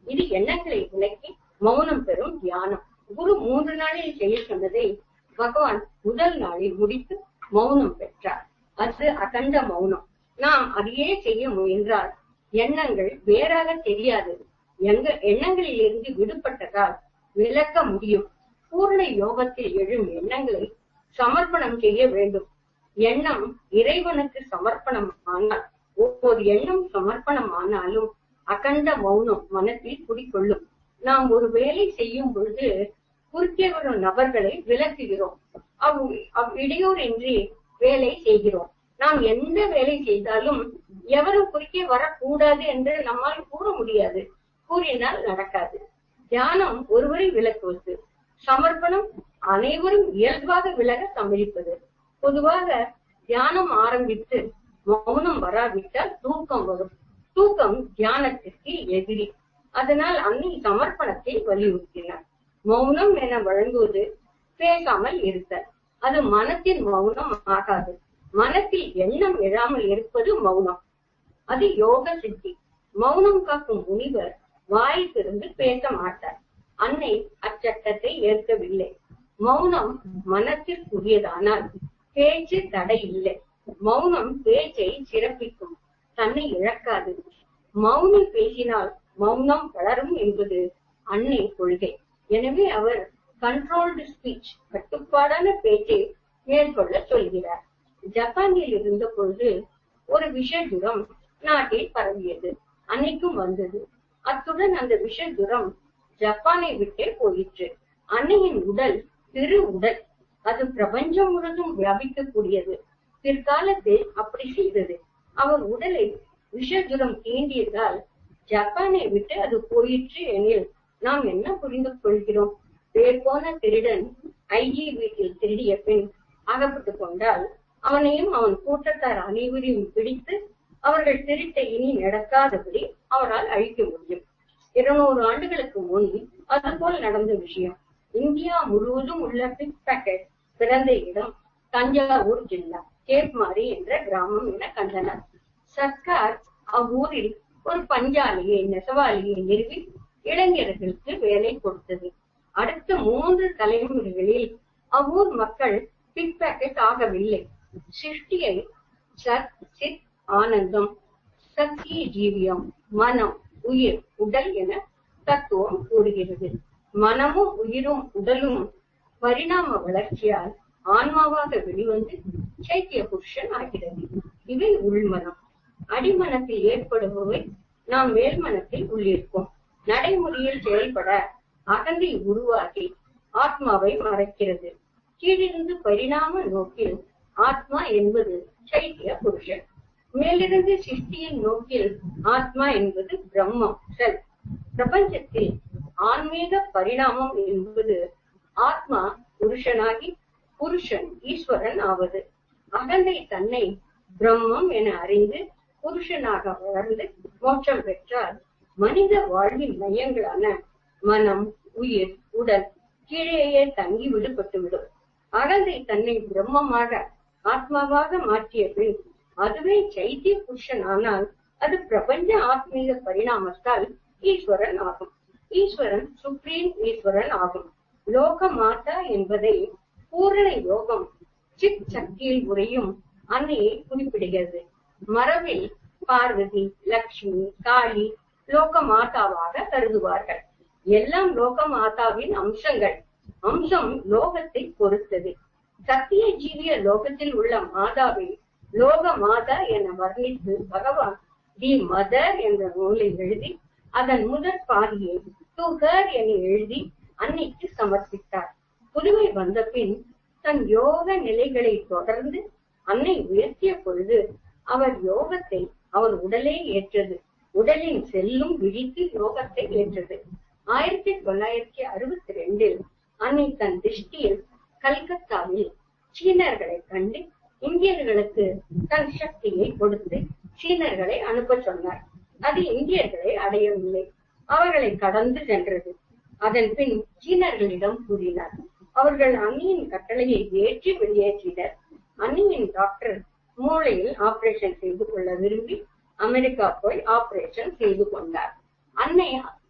இது எண்ணங்களை விலக்கி மௌனம் பெறும் தியானம் குரு மூன்று நாளில் செய்ய சொன்னதை பகவான் முதல் நாளில் முடித்து மௌனம் பெற்றார் அது அகண்ட மௌனம் நாம் அதையே செய்ய முயன்றால் எண்ணங்கள் வேறாக தெரியாது எங்க எண்ணங்களில் இருந்து விடுபட்டதால் விளக்க முடியும் பூர்ண யோகத்தில் எழும் எண்ணங்களை சமர்ப்பணம் செய்ய வேண்டும் எண்ணம் இறைவனுக்கு சமர்ப்பணம் ஆனால் ஒவ்வொரு எண்ணம் சமர்ப்பணம் ஆனாலும் அகண்ட மௌனம் மனத்தில் குடிக்கொள்ளும் நாம் ஒரு வேலை செய்யும் பொழுது குறுக்கே வரும் நபர்களை விலக்குகிறோம் அவ் அவ் இடையூறின்றி வேலை செய்கிறோம் நாம் எந்த வேலை செய்தாலும் எவரும் குறுக்கே வரக்கூடாது என்று நம்மால் கூற முடியாது கூறினால் நடக்காது தியானம் ஒருவரை விளக்குவது சமர்ப்பணம் அனைவரும் இயல்பாக விலக சம்மதிப்பது பொதுவாக தியானம் ஆரம்பித்து மௌனம் வராவிட்டால் தூக்கம் வரும் தூக்கம் தியானத்திற்கு எதிரி அதனால் அன்னை சமர்ப்பணத்தை வலியுறுத்தினார் மௌனம் என வழங்குவது பேசாமல் இருத்தல் அது மனத்தின் மௌனம் ஆகாது மனத்தில் எண்ணம் எழாமல் இருப்பது மௌனம் அது யோக சித்தி மௌனம் காக்கும் முனிவர் வாய் திறந்து பேச மாட்டார் அன்னை அச்சட்டத்தை ஏற்கவில்லை மௌனம் மனத்திற்குரியதானால் பேச்சு தடை இல்லை மௌனம் பேச்சை சிறப்பிக்கும் தன்னை இழக்காது மௌனம் பேசினால் மௌனம் வளரும் என்பது அன்னை கொள்கை எனவே அவர் கண்ட்ரோல்டு ஸ்பீச் கட்டுப்பாடான பேச்சை மேற்கொள்ள சொல்கிறார் ஜப்பானில் இருந்த பொழுது ஒரு விஷ ஜுரம் நாட்டில் பரவியது அன்னைக்கும் வந்தது அத்துடன் அந்த விஷ ஜுரம் ஜப்பானை விட்டே போயிற்று அன்னையின் உடல் திரு உடல் அது பிரபஞ்சம் முழுதும் வியாபிக்கக்கூடியது பிற்காலத்தில் அப்படி செய்தது அவர் உடலை விஷஜுரம் தீண்டியதால் ஜப்பானை விட்டு அது போயிற்று எனில் நாம் என்ன புரிந்து கொள்கிறோம் பேர் போன திருடன் ஐஜி வீட்டில் திருடிய பின் அகப்பட்டுக் கொண்டால் அவனையும் அவன் கூட்டத்தார் அனைவரையும் பிடித்து அவர்கள் திருட்டை இனி நடக்காதபடி அவரால் அழிக்க முடியும் இருநூறு ஆண்டுகளுக்கு முன் அதுபோல் நடந்த விஷயம் இந்தியா முழுவதும் உள்ள பிக் பாக்கெட் பிறந்த இடம் தஞ்சாவூர் ஜில்லா கேப்மாரி என்ற கிராமம் என கண்டனர் சர்க்கார் அவ்வூரில் ஒரு பஞ்சாலையை நெசவாளியை நிறுவி இளைஞர்களுக்கு வேலை கொடுத்தது அடுத்த மூன்று தலைமுறைகளில் அவ்வூர் மக்கள் பிக் பாக்கெட் ஆகவில்லை சிருஷ்டியை சத் சித் ஆனந்தம் சத்திய ஜீவியம் மனம் உயிர் உடல் என தத்துவம் கூறுகிறது மனமும் உயிரும் உடலும் பரிணாம வளர்ச்சியால் ஆன்மாவாக வெளிவந்து சைத்திய புருஷன் ஆகிறது இவை உள்மனம் அடிமனத்தில் ஏற்படுபவை நாம் மேல்மனத்தில் உள்ளிருக்கும் நடைமுறையில் செயல்பட அகந்தை உருவாகி ஆத்மாவை மறைக்கிறது கீழிருந்து பரிணாம நோக்கில் ஆத்மா என்பது சைத்திய புருஷன் மேலிருந்து சிருஷ்டியின் நோக்கில் ஆத்மா என்பது பிரம்மம் செல் பிரபஞ்சத்தில் ஆன்மீக பரிணாமம் என்பது ஆத்மா புருஷனாகி புருஷன் ஈஸ்வரன் ஆவது அகந்தை தன்னை பிரம்மம் என அறிந்து புருஷனாக வளர்ந்து மோட்சம் பெற்றால் மனித வாழ்வின் மையங்களான மனம் உயிர் உடல் கீழேயே தங்கி விடுபட்டுவிடும் அகந்தை தன்னை பிரம்மமாக ஆத்மாவாக மாற்றிய பின் அதுவே சைத்திய புருஷன் ஆனால் அது பிரபஞ்ச ஆத்மீக பரிணாமத்தால் ஈஸ்வரன் ஆகும் ஈஸ்வரன் சுப்ரீம் ஈஸ்வரன் ஆகும் லோக மாதா என்பதை பூரண யோகம் சித் சக்தியில் உரையும் அன்னையை குறிப்பிடுகிறது மரபில் பார்வதி லக்ஷ்மி காளி லோக மாதாவாக கருதுவார்கள் எல்லாம் லோக மாதாவின் அம்சங்கள் அம்சம் லோகத்தை பொறுத்தது சத்திய ஜீவிய லோகத்தில் உள்ள மாதாவை லோக மாதா என வர்ணித்து பகவான் தி மதர் என்ற நூலை எழுதி அதன் முதற் பாதியை டு ஹர் என எழுதி அன்னைக்கு சமர்ப்பித்தார் புதுமை வந்த பின் தன் யோக நிலைகளை தொடர்ந்து அன்னை உயர்த்திய பொழுது அவர் யோகத்தை அவர் உடலே ஏற்றது உடலின் செல்லும் விழித்து யோகத்தை ஏற்றது ஆயிரத்தி தொள்ளாயிரத்தி அறுபத்தி ரெண்டில் அன்னை தன் திருஷ்டியில் கல்கத்தாவில் சீனர்களை கண்டு இந்தியர்களுக்கு தன் சக்தியை கொடுத்து சீனர்களை அனுப்ப சொன்னார் அது இந்தியர்களை அடையவில்லை அவர்களை கடந்து சென்றது அதன் பின் சீனர்களிடம் கூறினார் அவர்கள் அன்னியின் கட்டளையை ஏற்றி வெளியேற்றினர் அன்னியின் டாக்டர் மூளையில் ஆபரேஷன் செய்து கொள்ள விரும்பி அமெரிக்கா போய் ஆபரேஷன் செய்து கொண்டார் அன்னை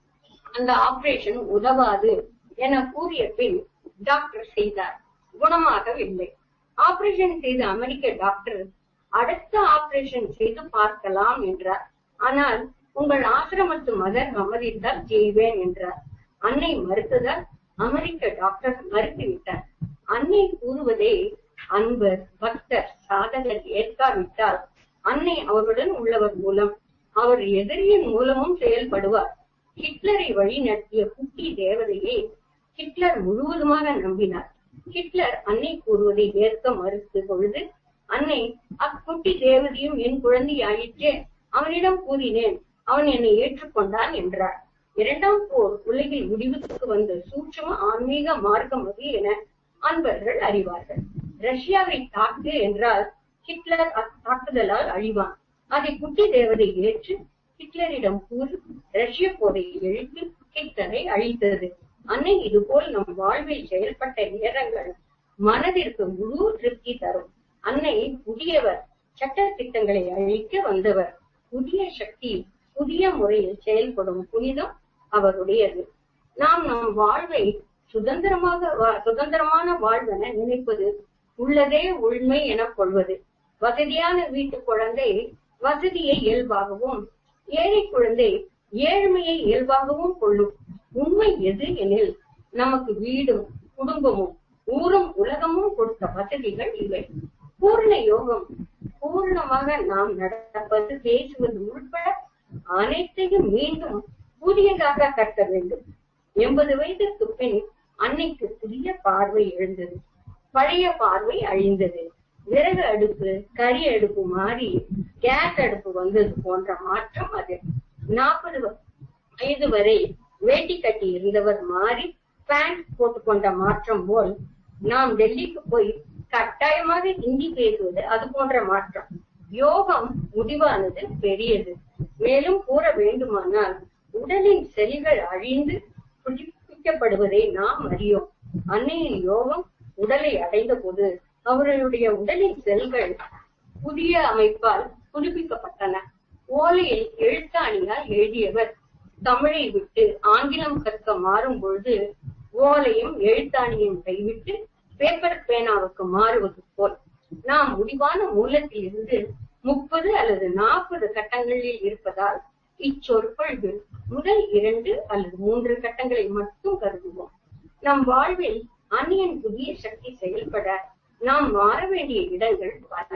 அந்த ஆபரேஷன் உதவாது என கூறிய பின் டாக்டர் செய்தார் குணமாகவில்லை ஆபரேஷன் செய்த அமெரிக்க டாக்டர் அடுத்த ஆபரேஷன் செய்து பார்க்கலாம் என்றார் ஆனால் உங்கள் ஆசிரமத்து மதர் சம்மதித்தால் செய்வேன் என்றார் அன்னை மறுத்ததால் அமெரிக்க டாக்டர் மறுத்துவிட்டார் அன்னை கூறுவதை அன்பர் பக்தர் சாதகர் ஏற்காவிட்டால் அன்னை அவருடன் உள்ளவர் மூலம் அவர் எதிரியின் மூலமும் செயல்படுவார் ஹிட்லரை வழிநடத்திய குட்டி தேவதையை ஹிட்லர் முழுவதுமாக நம்பினார் ஹிட்லர் அன்னை கூறுவதை ஏற்க மறுத்து பொழுது அன்னை அக்குட்டி தேவதையும் என் குழந்தையாயிற்றே அவனிடம் கூறினேன் அவன் என்னை ஏற்றுக்கொண்டான் என்றார் இரண்டாம் போர் உலகில் முடிவுக்கு வந்த சூட்சம ஆன்மீக மார்க்கம் அது என அன்பர்கள் அறிவார்கள் ரஷ்யாவை தாக்கு என்றால் ஹிட்லர் தாக்குதலால் அழிவான் அதை குட்டி தேவதை ஏற்று ஹிட்லரிடம் கூறி ரஷ்ய போரை எழுப்பி ஹிட்லரை அழித்தது அன்னை இதுபோல் நம் வாழ்வில் செயல்பட்ட நேரங்கள் மனதிற்கு முழு திருப்தி தரும் அன்னை புதியவர் சட்ட திட்டங்களை அழிக்க வந்தவர் புதிய சக்தி புதிய முறையில் செயல்படும் புனிதம் அவருடையது நாம் நம் வாழ்வை சுதந்திரமாக சுதந்திரமான வாழ்வென நினைப்பது உள்ளதே உண்மை என கொள்வது வசதியான வீட்டு குழந்தை வசதியை இயல்பாகவும் ஏழை குழந்தை ஏழ்மையை இயல்பாகவும் கொள்ளும் உண்மை எது எனில் நமக்கு வீடும் குடும்பமும் ஊரும் உலகமும் கொடுத்த வசதிகள் இவை பூர்ண யோகம் பூர்ணமாக நாம் நடப்பது பேசுவது உட்பட அனைத்தையும் மீண்டும் புதியதாக கற்க வேண்டும் எண்பது வயதுக்கு பின் அன்னைக்கு புதிய பார்வை எழுந்தது பழைய பார்வை அழிந்தது விறகு அடுப்பு கறி அடுப்பு மாறி கேஸ் அடுப்பு வந்தது போன்ற மாற்றம் அது நாற்பது வயது வரை வேட்டி கட்டி இருந்தவர் மாறி பேண்ட் போட்டுக்கொண்ட மாற்றம் போல் நாம் டெல்லிக்கு போய் கட்டாயமாக ஹிந்தி பேசுவது அது போன்ற மாற்றம் யோகம் முடிவானது பெரியது மேலும் கூற வேண்டுமானால் உடலின் செல்கள் அழிந்து புதுப்பிக்கப்படுவதை நாம் அறியோம் அன்னையின் யோகம் உடலை அடைந்த போது அவர்களுடைய உடலின் செல்கள் புதிய அமைப்பால் புதுப்பிக்கப்பட்டன ஓலையில் எழுத்தாணியால் எழுதியவர் தமிழை விட்டு ஆங்கிலம் கற்க மாறும் பொழுது ஓலையும் எழுத்தாணியும் கைவிட்டு பேப்பர் பேனாவுக்கு மாறுவது போல் நாம் முடிவான மூலத்தில் இருந்து முப்பது அல்லது நாற்பது கட்டங்களில் இருப்பதால் இச்சொற்பொழுது முதல் இரண்டு அல்லது மூன்று கட்டங்களை மட்டும் கருதுவோம் நம் வாழ்வில் அந்நியன் புதிய சக்தி செயல்பட நாம் மாற வேண்டிய இடங்கள் பல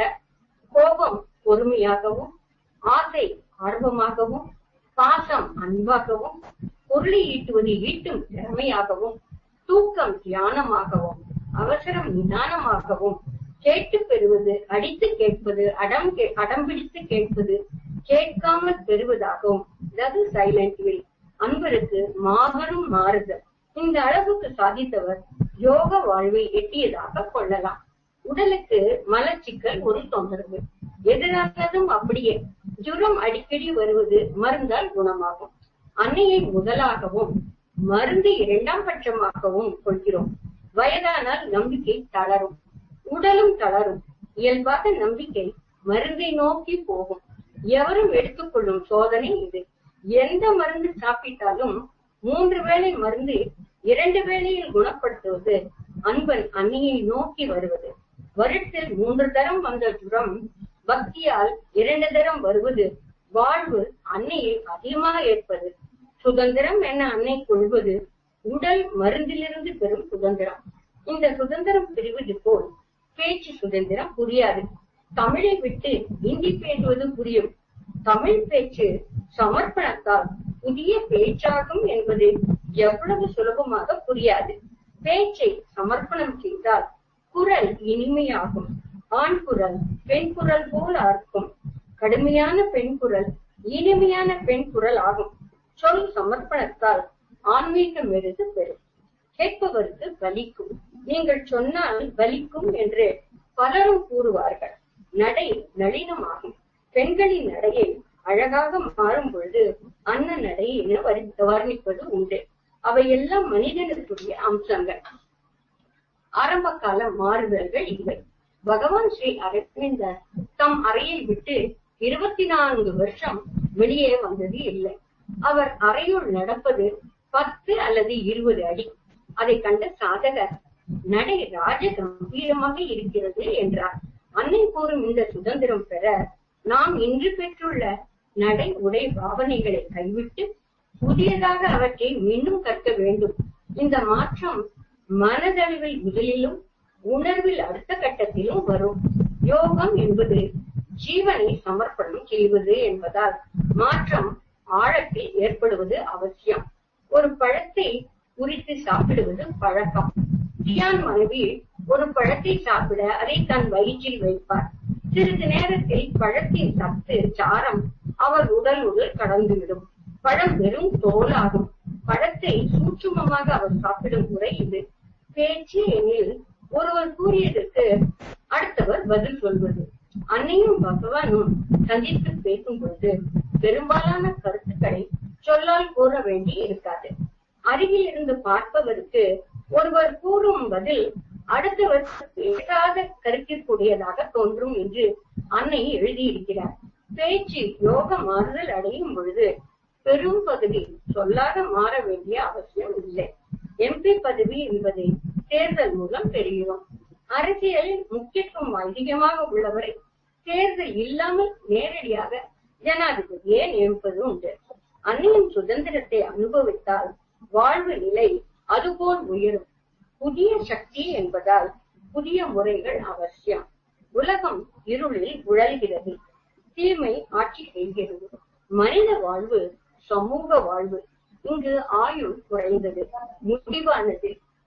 கோபம் பொறுமையாகவும் ஆசை ஆர்வமாகவும் பாசம் அன்பாகவும் பொருளை ஈட்டுவது ஈட்டும் திறமையாகவும் தூக்கம் தியானமாகவும் அவசரம் நிதானமாகவும் கேட்டு பெறுவது அடித்து கேட்பது அடம் அடம்பிடித்து கேட்பது கேட்காமல் பெறுவதாகவும் அதாவது சைலண்ட் வில் அன்பருக்கு மாபெரும் மாறுதல் இந்த அளவுக்கு சாதித்தவர் யோக வாழ்வை எட்டியதாக கொள்ளலாம் உடலுக்கு மலச்சிக்கல் ஒரு தொந்தரவு எதிரானதும் அப்படியே ஜுரம் அடிக்கடி வருவது மருந்தால் குணமாகும் அன்னையை முதலாகவும் மருந்து இரண்டாம் பட்சமாகவும் கொள்கிறோம் வயதானால் நம்பிக்கை தளரும் உடலும் தளரும் இயல்பாக நம்பிக்கை மருந்தை நோக்கி போகும் எவரும் எடுத்துக்கொள்ளும் சோதனை இது எந்த மருந்து சாப்பிட்டாலும் மூன்று வேளை மருந்து இரண்டு வேளையில் குணப்படுத்துவது அன்பன் அன்னையை நோக்கி வருவது வருடத்தில் மூன்று தரம் வந்த ஜுரம் பக்தியால் இரண்டு தரம் வருவது வாழ்வு அன்னையை அதிகமாக ஏற்பது சுதந்திரம் என அன்னை கொள்வது உடல் மருந்திலிருந்து பெறும் சுதந்திரம் இந்த சுதந்திரம் பெறுவது போல் பேச்சு சுதந்திரம் புரியாது தமிழை விட்டு இந்தி பேசுவது புரியும் தமிழ் பேச்சு சமர்ப்பணத்தால் புதிய பேச்சாகும் என்பது எவ்வளவு சுலபமாக புரியாது பேச்சை சமர்ப்பணம் செய்தால் குரல் இனிமையாகும் ஆண் குரல் பெண் குரல் போல் அர்க்கும் கடுமையான பெண் குரல் இனிமையான பெண் குரல் ஆகும் சொல் சமர்ப்பணத்தால் ஆன்மீக மெருது பெறும் கேட்பவருக்கு வலிக்கும் நீங்கள் சொன்னால் வலிக்கும் என்று பலரும் கூறுவார்கள் நடை நளினமாகும் பெண்களின் நடையை அழகாக மாறும் பொழுது அன்ன நடை என வர்ணிப்பது உண்டு அவையெல்லாம் மனிதனுக்குரிய அம்சங்கள் ஆரம்ப கால மாறுதல்கள் இவை பகவான் ஸ்ரீ அரவிந்தர் தம் அறையை விட்டு இருபத்தி நான்கு வருஷம் வெளியே வந்தது இல்லை அவர் அறையுள் நடப்பது பத்து அல்லது இருபது அடி அதை கண்ட சாதகர் நடை ராஜ கம்பீரமாக இருக்கிறது என்றார் அன்னை கூறும் இந்த சுதந்திரம் பெற நாம் இன்று பெற்றுள்ள நடை உடை பாவனைகளை கைவிட்டு புதியதாக அவற்றை மீண்டும் கற்க வேண்டும் இந்த மாற்றம் மனதளவில் முதலிலும் உணர்வில் அடுத்த கட்டத்திலும் வரும் யோகம் என்பது ஜீவனை சமர்ப்பணம் செய்வது என்பதால் மாற்றம் ஆழத்தில் ஏற்படுவது அவசியம் ஒரு பழத்தை உரித்து சாப்பிடுவது பழக்கம் ஜியான் மனைவி ஒரு பழத்தை சாப்பிட அதை தன் வயிற்றில் வைப்பார் சிறிது நேரத்தில் பழத்தின் சத்து சாரம் அவர் உடல் உடல் கடந்துவிடும் பழம் வெறும் தோலாகும் பழத்தை சூட்சுமமாக அவர் சாப்பிடும் முறை இது பேச்சு எனில் ஒருவர் கூறியதற்கு அடுத்தவர் பதில் சொல்வது அன்னையும் பகவானும் சந்தித்து பேசும் பொழுது பெரும்பாலான கருத்துக்களை சொல்லால் கூற வேண்டி இருக்காது அருகில் இருந்து பார்ப்பவருக்கு ஒருவர் கூறும் பதில் அடுத்தவர் பேசாத கருத்திற்குரியதாக தோன்றும் என்று அன்னை எழுதியிருக்கிறார் பேச்சு யோக மாறுதல் அடையும் பொழுது பெரும் பகுதி சொல்லாத மாற வேண்டிய அவசியம் இல்லை எம்பி பதவி என்பதை தேர்தல் மூலம் பெறுகிறோம் அரசியலில் முக்கியத்துவம் அதிகமாக உள்ளவரை தேர்தல் இல்லாமல் நேரடியாக ஜனாதிபதியே நியமிப்பது உண்டு அன்னையின் சுதந்திரத்தை அனுபவித்தால் வாழ்வு நிலை அதுபோல் உயரும் புதிய சக்தி என்பதால் புதிய முறைகள் அவசியம் உலகம் இருளில் உழல்கிறது தீமை ஆட்சி செய்கிறது மனித வாழ்வு சமூக வாழ்வு இங்கு ஆயுள் குறைந்தது முடிவானது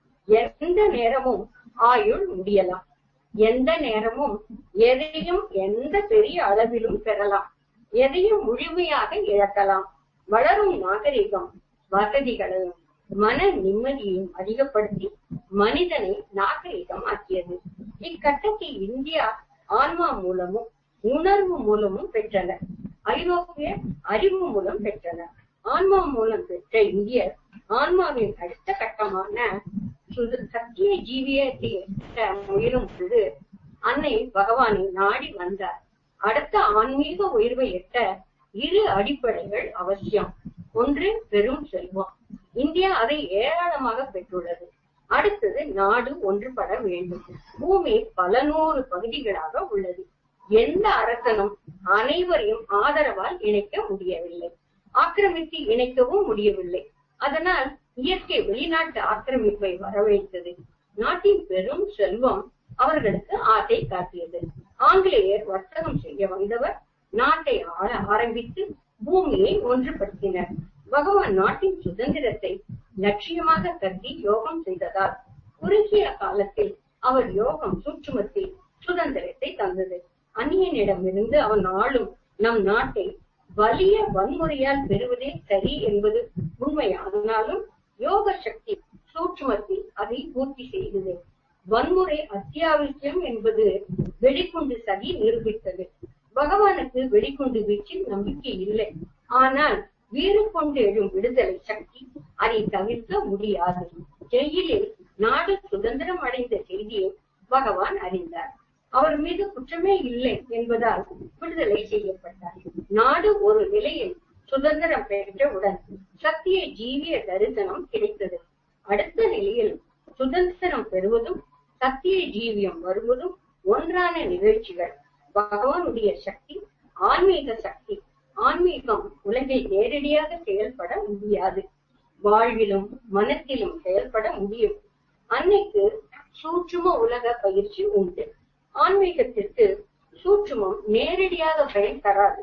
எந்த நேரமும் ஆயுள் முடியலாம் எந்த நேரமும் எதையும் எந்த பெரிய அளவிலும் பெறலாம் எதையும் முழுமையாக இழக்கலாம் வளரும் நாகரிகம் வசதிகளையும் மன நிம்மதியையும் அதிகப்படுத்தி மனிதனை நாகரிகம் ஆக்கியது இக்கட்டத்தில் இந்தியா ஆன்மா மூலமும் உணர்வு மூலமும் பெற்றனர் ஐரோப்பிய அறிவு மூலம் பெற்றனர் ஆன்மா மூலம் பெற்ற இந்தியர் ஆன்மாவின் அடுத்த கட்டமான சுத- சத்திய ஜீவியத்தை எட்ட முயலும் பொழுது அன்னை பகவானை நாடி வந்தார் அடுத்த ஆன்மீக உயர்வை எட்ட இரு அடிப்படைகள் அவசியம் ஒன்று பெரும் செல்வம் இந்தியா அதை ஏராளமாக பெற்றுள்ளது அடுத்தது நாடு ஒன்றுபட வேண்டும் பூமி பல நூறு பகுதிகளாக உள்ளது எந்த அரசனும் அனைவரையும் ஆதரவால் இணைக்க முடியவில்லை ஆக்கிரமித்து இணைக்கவும் முடியவில்லை அதனால் இயற்கை வெளிநாட்டு ஆக்கிரமிப்பை வரவேற்றது நாட்டின் பெரும் செல்வம் அவர்களுக்கு ஆசை காட்டியது ஆங்கிலேயர் வர்த்தகம் செய்ய வந்தவர் நாட்டை ஆள ஆரம்பித்து பூமியை ஒன்றுபடுத்தினர் பகவான் நாட்டின் சுதந்திரத்தை லட்சியமாக கருதி யோகம் செய்ததால் குறுகிய காலத்தில் அவர் யோகம் சூட்சுமத்தில் சுதந்திரத்தை தந்தது அந்நியனிடமிருந்து அவன் ஆளும் நம் நாட்டை வலிய வன்முறையால் பெறுவதே சரி என்பது உண்மையானாலும் யோக சக்தி சூட்சுமத்தில் அதை பூர்த்தி செய்தது வன்முறை அத்தியாவசியம் என்பது வெடிகுண்டு சதி நிரூபித்தது பகவானுக்கு வெடிகுண்டு வீச்சில் நம்பிக்கை இல்லை ஆனால் வீறு கொண்டு எழும் விடுதலை சக்தி அதை தவிர்க்க முடியாது ஜெயிலில் நாடு சுதந்திரம் அடைந்த செய்தியை பகவான் அறிந்தார் அவர் மீது குற்றமே இல்லை என்பதால் விடுதலை செய்யப்பட்டார் நாடு ஒரு நிலையில் சுதந்திரம் பெற்றவுடன் சத்திய ஜீவிய தரிசனம் கிடைத்தது அடுத்த நிலையில் சுதந்திரம் பெறுவதும் சத்திய ஜீவியம் வருவதும் ஒன்றான நிகழ்ச்சிகள் பகவானுடைய சக்தி ஆன்மீக சக்தி ஆன்மீகம் உலகில் நேரடியாக செயல்பட முடியாது வாழ்விலும் மனத்திலும் செயல்பட முடியும் அன்னைக்கு சூட்சும உலக பயிற்சி உண்டு ஆன்மீகத்திற்கு சூட்சுமம் நேரடியாக பயன் தராது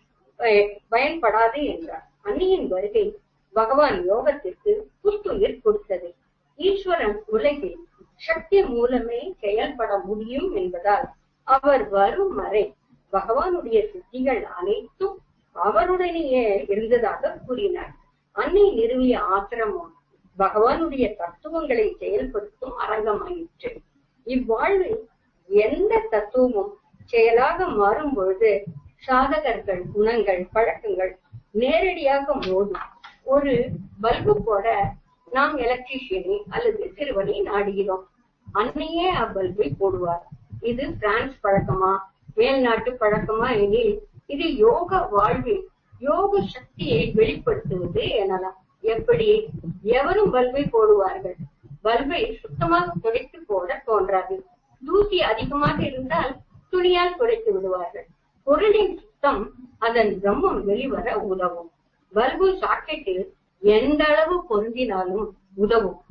பய- பயன்படாது என்றார் அன்னியின் வருகை பகவான் யோகத்திற்கு புத்துயிர் கொடுத்தது ஈஸ்வரன் உலகில் சக்தி மூலமே செயல்பட முடியும் என்பதால் அவர் வரும் வரை பகவானுடைய சித்திகள் அனைத்தும் அவருடனேயே இருந்ததாக கூறினார் அன்னை நிறுவிய ஆசிரமம் பகவானுடைய தத்துவங்களை செயல்படுத்தும் அரங்கமாயிற்று இவ்வாழ்வில் எந்த தத்துவமும் செயலாக மாறும் பொழுது சாதகர்கள் குணங்கள் பழக்கங்கள் நேரடியாக மோதும் ஒரு பல்பு போட நாம் எலக்ட்ரீஷியனை அல்லது சிறுவனை நாடுகிறோம் அன்னையே அப்பல்பை போடுவார் இது பிரான்ஸ் பழக்கமா மேல்நாட்டு பழக்கமா எனில் இது யோக வாழ்வில் யோக சக்தியை வெளிப்படுத்துவது எனலாம் எப்படி எவரும் பல்பை போடுவார்கள் பல்பை சுத்தமாக துடைத்து போட தோன்றாது தூசி அதிகமாக இருந்தால் துணியால் துடைத்து விடுவார்கள் பொருளின் சுத்தம் அதன் பிரம்மம் வெளிவர உதவும் பல்பு சாக்கெட்டில் எந்த அளவு பொருந்தினாலும் உதவும்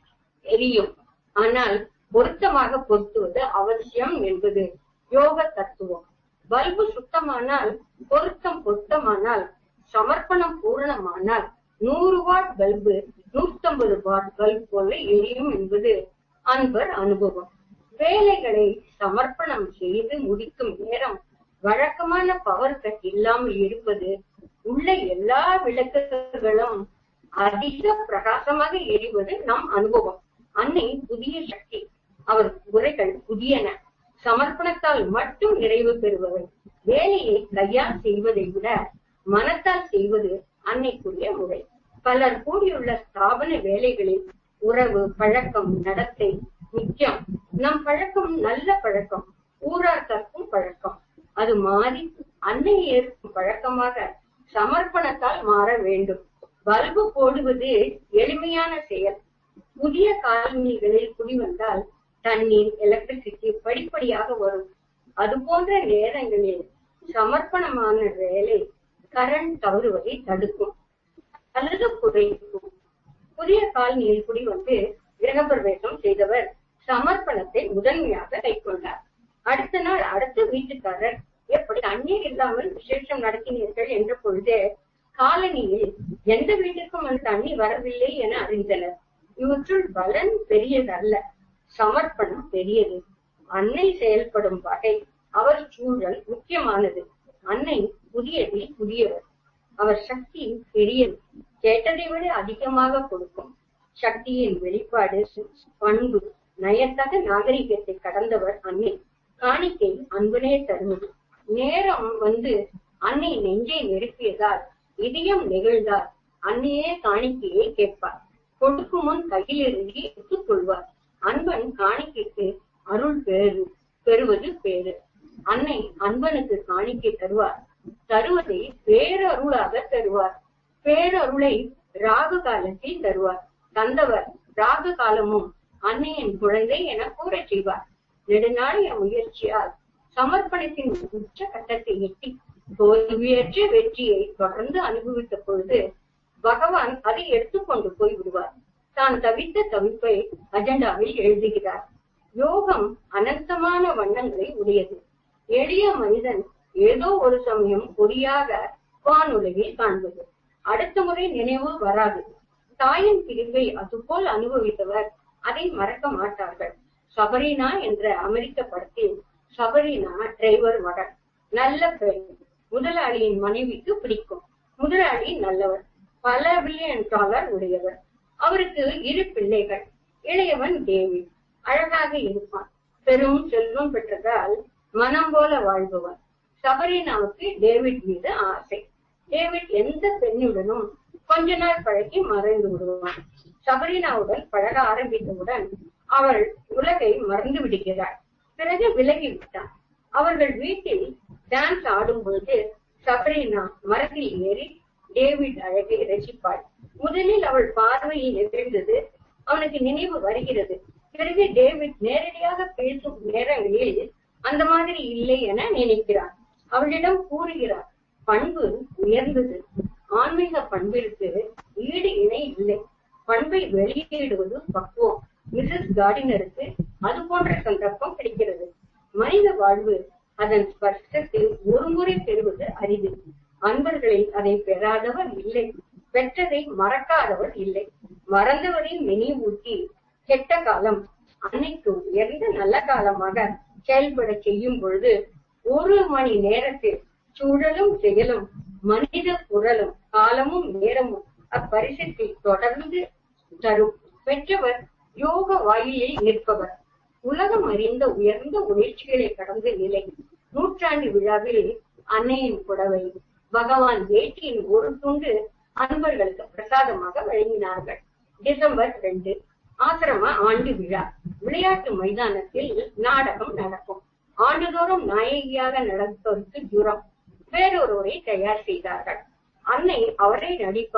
எரியும் ஆனால் பொருத்தமாக பொருத்துவது அவசியம் என்பது யோக தத்துவம் பல்பு சுத்தமானால் பொருத்தம் பொருத்தமானால் சமர்ப்பணம் பூரணமானால் நூறு வாட் பல்பு நூத்தம்பது வாட் பல்ப் போல எரியும் என்பது அன்பர் அனுபவம் வேலைகளை சமர்ப்பணம் செய்து முடிக்கும் நேரம் வழக்கமான பவர் கட் இல்லாமல் இருப்பது உள்ள எல்லா விளக்குகளும் அதிக பிரகாசமாக எரிவது நம் அனுபவம் அன்னை புதிய சக்தி அவர் உரைகள் புதியன சமர்ப்பணத்தால் மட்டும் நிறைவு பெறுபவை வேலையை கையால் செய்வதை விட மனத்தால் செய்வது அன்னைக்குரிய முறை பலர் கூடியுள்ள ஸ்தாபன வேலைகளில் உறவு பழக்கம் நடத்தை முக்கியம் நம் பழக்கம் நல்ல பழக்கம் ஊரார் கற்கும் பழக்கம் அது மாறி அன்னை ஏற்கும் பழக்கமாக சமர்ப்பணத்தால் மாற வேண்டும் பல்பு போடுவது எளிமையான செயல் புதிய காலனிகளில் குடிவந்தால் தண்ணீர் எலக்ட்ரிசிட்டி படிப்படியாக வரும் அது போன்ற நேரங்களில் சமர்ப்பணமான வேலை கரண்ட் தவறுவதை தடுக்கும் அல்லது குறைக்கும் புதிய காலனியில் குடிவந்து கிரகப்பிரவேசம் செய்தவர் சமர்ப்பணத்தை முதன்மையாக கைக்கொண்டார் அடுத்த நாள் அடுத்த வீட்டுக்காரர் எப்படி தண்ணீர் இல்லாமல் விசேஷம் நடத்தினீர்கள் என்ற பொழுதே காலனியில் எந்த வீட்டிற்கும் அந்த தண்ணி வரவில்லை என அறிந்தனர் இவற்றுள் பலன் பெரியதல்ல சமர்ப்பணம் பெரியது அன்னை செயல்படும் வகை அவர் சூழல் முக்கியமானது அன்னை புதியதில் புதியவர் அவர் சக்தி பெரியது கேட்டதை விட அதிகமாக கொடுக்கும் சக்தியின் வெளிப்பாடு பண்பு நயத்தக நாகரிகத்தை கடந்தவர் அன்னை காணிக்கை அன்பனே தருவது நேரம் வந்து அன்னை நெஞ்சை நெருப்பியதால் இதயம் நெகிழ்ந்தால் அன்னையே காணிக்கையை கேட்பார் கொடுக்கும் முன் கையிலிருந்து எடுத்துக் கொள்வார் அன்பன் காணிக்கைக்கு அருள் பேரு பெறுவது பேரு அன்னை அன்பனுக்கு காணிக்கை தருவார் தருவதை பேரருளாக தருவார் பேரருளை ராகு காலத்தில் தருவார் தந்தவர் ராகு காலமும் அன்னையின் குழந்தை என கூறச் செய்வார் நெடுநாளைய முயற்சியால் சமர்ப்பணத்தின் உச்ச கட்டத்தை எட்டி தோல்வியற்ற வெற்றியை தொடர்ந்து அனுபவித்த பொழுது பகவான் அதை எடுத்துக்கொண்டு போய் விடுவார் தான் தவித்த தவிப்பை அஜெண்டாவில் எழுதுகிறார் யோகம் அனந்தமான வண்ணங்களை உடையது எளிய மனிதன் ஏதோ ஒரு சமயம் பொறியாக வானுலகில் காண்பது அடுத்த முறை நினைவு வராது தாயின் பிரிவை அதுபோல் அனுபவித்தவர் அதை மறக்க மாட்டார்கள் சபரினா என்ற அமெரிக்க படத்தில் சபரினா டிரைவர் மகன் நல்ல பெண் முதலாளியின் மனைவிக்கு பிடிக்கும் முதலாளி நல்லவர் பல பில்லியன் டாலர் உடையவர் அவருக்கு இரு பிள்ளைகள் இளையவன் டேவிட் அழகாக இருப்பான் பெரும் செல்வம் பெற்றதால் மனம் போல வாழ்பவன் சபரினாவுக்கு டேவிட் மீது ஆசை டேவிட் எந்த பெண்ணுடனும் கொஞ்ச நாள் பழகி மறைந்து விடுவான் சபரினாவுடன் பழக ஆரம்பித்தவுடன் அவள் உலகை மறந்து விடுகிறாள் பிறகு விலகி விட்டான் அவர்கள் வீட்டில் டான்ஸ் ஆடும் பொழுது சபரினா மரத்தில் ஏறி டேவிட் அழகை ரசிப்பாள் முதலில் அவள் பார்வையில் நிகழ்ந்தது அவனுக்கு நினைவு வருகிறது பிறகு டேவிட் நேரடியாக பேசும் நேரங்களில் அந்த மாதிரி இல்லை என நினைக்கிறான் அவளிடம் கூறுகிறார் பண்பு உயர்ந்தது ஆன்மீக பண்பிற்கு ஈடு இணை இல்லை பண்பை வெளியிடுவது பக்குவம் மிஸ்ஸஸ் கார்டினருக்கு அது போன்ற சந்தர்ப்பம் கிடைக்கிறது மனித வாழ்வு அதன் ஸ்பர்சத்தில் ஒரு முறை பெறுவது அரிது அன்பர்களில் அதை பெறாதவர் இல்லை பெற்றதை மறக்காதவர் இல்லை மறந்தவரை நினைவூட்டி கெட்ட காலம் அன்னைக்கு உயர்ந்த நல்ல காலமாக செயல்பட செய்யும் பொழுது ஒரு மணி நேரத்தில் சூழலும் செயலும் மனித குரலும் காலமும் நேரமும் அப்பரிசத்தை தொடர்ந்து தரும் பெற்றவர் யோக வாயிலில் நிற்பவர் உலகம் அறிந்த உயர்ந்த உணர்ச்சிகளை கடந்த நிலை நூற்றாண்டு விழாவில் அன்னையின் புடவை பகவான் வேட்டியின் ஒரு துண்டு அன்பர்களுக்கு பிரசாதமாக வழங்கினார்கள் டிசம்பர் ரெண்டு ஆசிரம ஆண்டு விழா விளையாட்டு மைதானத்தில் நாடகம் நடக்கும் ஆண்டுதோறும் நாயகியாக நடப்பவருக்கு ஜுரம் வேறொருவரை தயார் செய்தார்கள் அன்னை அவரை நடிப்பார்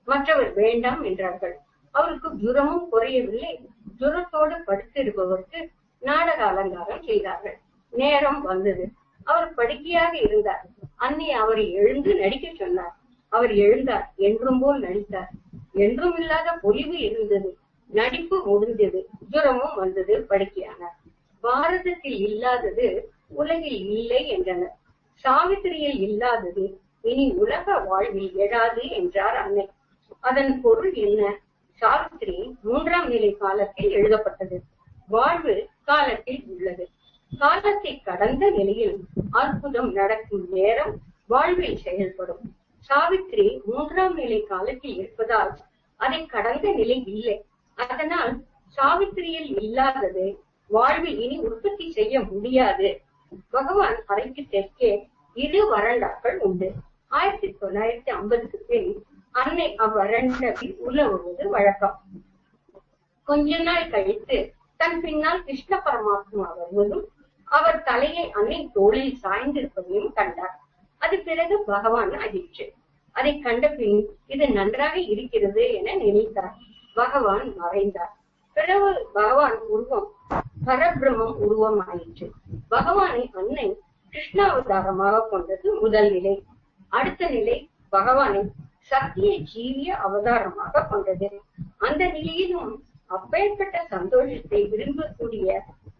மற்றவர் வேண்டாம் என்றார்கள் அவருக்கு ஜுரமும் குறையவில்லை ஜுரத்தோடு படுத்திருப்பவருக்கு நாடக அலங்காரம் செய்தார்கள் நேரம் வந்தது அவர் படுக்கையாக இருந்தார் அன்னை அவரை எழுந்து நடிக்க சொன்னார் அவர் எழுந்தார் என்றும் போல் நடித்தார் என்றும் இல்லாத பொலிவு இருந்தது நடிப்பு முடிந்தது ஜுரமும் வந்தது படுக்கையானார் பாரதத்தில் இல்லாதது உலகில் இல்லை என்றனர் சாவித்திரியில் இல்லாதது இனி உலக வாழ்வில் எழாது என்றார் அன்னை அதன் பொருள் என்ன சாவித்திரி மூன்றாம் நிலை காலத்தில் எழுதப்பட்டது வாழ்வு காலத்தில் உள்ளது காலத்தை கடந்த நிலையில் அற்புதம் நடக்கும் நேரம் வாழ்வில் செயல்படும் சாவித்திரி மூன்றாம் நிலை காலத்தில் இருப்பதால் அதை கடந்த நிலை இல்லை அதனால் சாவித்திரியில் இல்லாதது வாழ்வில் இனி உற்பத்தி செய்ய முடியாது பகவான் அறைக்கு தெற்கே இரு வறண்டாக்கள் உண்டு ஆயிரத்தி தொள்ளாயிரத்தி ஐம்பதுக்கு பின் அன்னை அவ்வறண்டவில் உலவுவது வழக்கம் கொஞ்ச நாள் கழித்து தன் பின்னால் கிருஷ்ண பரமாத்மா வருவதும் அவர் தலையை அன்னை தோளில் சாய்ந்திருப்பதையும் கண்டார் அது பிறகு பகவான் ஆயிற்று அதை கண்ட பின் இது நன்றாக இருக்கிறது என நினைத்தார் பகவான் மறைந்தார் பிறகு பகவான் உருவம் பரபிரமம் உருவம் ஆயிற்று பகவானை அன்னை கிருஷ்ணாவதாரமாக கொண்டது முதல் நிலை அடுத்த நிலை பகவானை சத்திய ஜீவிய அவதாரமாக கொண்டது அந்த நிலையிலும் அப்பேற்பட்ட சந்தோஷத்தை விரும்பக்கூடிய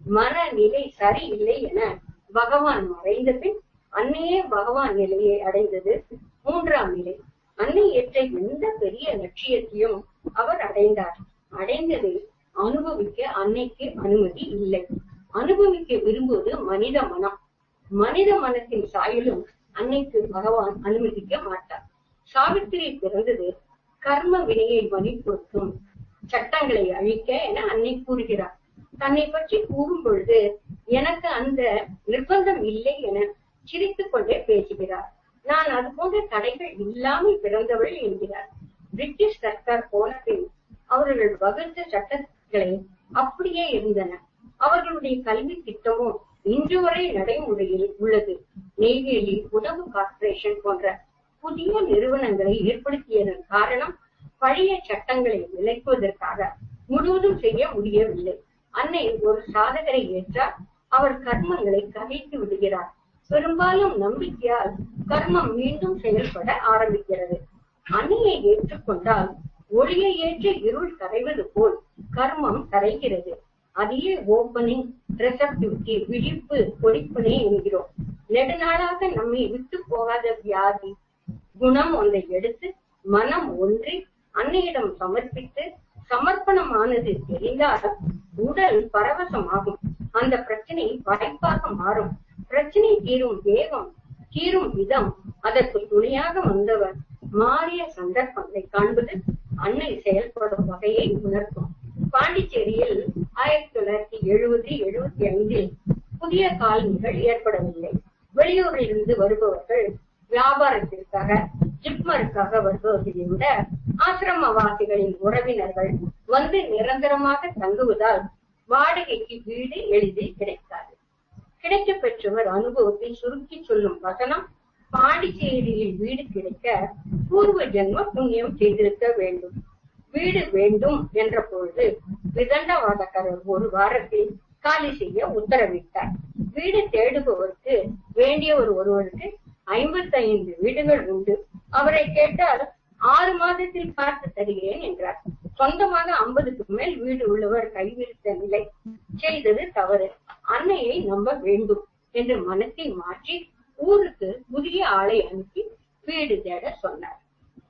மனநிலை சரியில்லை என பகவான் மறைந்த பின் அன்னையே பகவான் நிலையை அடைந்தது மூன்றாம் நிலை அன்னை ஏற்ற எந்த பெரிய லட்சியத்தையும் அவர் அடைந்தார் அடைந்ததை அனுபவிக்க அன்னைக்கு அனுமதி இல்லை அனுபவிக்க விரும்புவது மனித மனம் மனித மனத்தின் சாயலும் அன்னைக்கு பகவான் அனுமதிக்க மாட்டார் சாவித்திரி பிறந்தது கர்ம வினையை வலியுறுத்தும் சட்டங்களை அழிக்க என அன்னை கூறுகிறார் தன்னை பற்றி கூறும் பொழுது எனக்கு அந்த நிர்பந்தம் இல்லை என சிரித்துக் கொண்டே பேசுகிறார் நான் அது போன்ற தடைகள் இல்லாமல் பிறந்தவள் என்கிறார் பிரிட்டிஷ் சர்க்கார் போன பின் அவர்கள் வகுத்த சட்டங்களை அப்படியே இருந்தன அவர்களுடைய கல்வி திட்டமும் இன்று வரை நடைமுறையில் உள்ளது நெய்வேலி உணவு கார்ப்பரேஷன் போன்ற புதிய நிறுவனங்களை ஏற்படுத்தியதன் காரணம் பழைய சட்டங்களை விலக்குவதற்காக முழுவதும் செய்ய முடியவில்லை அன்னை ஒரு சாதகரை ஏற்றால் அவர் கர்மங்களை கலைத்து விடுகிறார் பெரும்பாலும் நம்பிக்கையால் கர்மம் மீண்டும் செயல்பட ஆரம்பிக்கிறது அன்னையை ஏற்றுக்கொண்டால் ஒளியை ஏற்ற இருள் கரைவது போல் கர்மம் கரைகிறது அதையே ஓப்பனிங் ரெசப்டிவிட்டி விழிப்பு பொழிப்பினை என்கிறோம் நெடுநாளாக நம்மை விட்டு போகாத வியாதி குணம் ஒன்றை எடுத்து மனம் ஒன்றி அன்னையிடம் சமர்ப்பித்து சமர்ப்பணமானது தெரிந்தால் உடல் பரவசமாகும் அந்த பிரச்சனை வாய்ப்பாக மாறும் பிரச்சனை தீரும் வேகம் தீரும் விதம் அதற்கு துணையாக வந்தவர் மாறிய சந்தர்ப்பங்களை காண்பது அன்னை செயல்படும் வகையை உணர்த்தும் பாண்டிச்சேரியில் ஆயிரத்தி தொள்ளாயிரத்தி எழுபது எழுபத்தி ஐந்தில் புதிய காலனிகள் ஏற்படவில்லை வெளியூரில் இருந்து வருபவர்கள் வியாபாரத்திற்காக ஜிப்மருக்காக வருபவர்களை விட ஆசிரமவாசிகளின் உறவினர்கள் வந்து நிரந்தரமாக தங்குவதால் வாடகைக்கு வீடு எளிதில் கிடைக்காது கிடைக்க பெற்றவர் அனுபவத்தை சுருக்கி சொல்லும் வசனம் பாண்டிச்சேரியில் வீடு கிடைக்க பூர்வ ஜென்ம புண்ணியம் செய்திருக்க வேண்டும் வீடு வேண்டும் என்ற பொழுது விதண்டவாதக்காரர் ஒரு வாரத்தில் காலி செய்ய உத்தரவிட்டார் வீடு தேடுபவருக்கு வேண்டியவர் ஒருவருக்கு ஐம்பத்தி ஐந்து வீடுகள் உண்டு அவரை கேட்டால் ஆறு மாதத்தில் பார்த்து தருகிறேன் என்றார் சொந்தமாக ஐம்பதுக்கு மேல் வீடு உள்ளவர் கைவிரித்த நிலை செய்தது தவறு அன்னையை நம்ப வேண்டும் என்று மனத்தை மாற்றி ஊருக்கு புதிய ஆளை அனுப்பி வீடு தேட சொன்னார்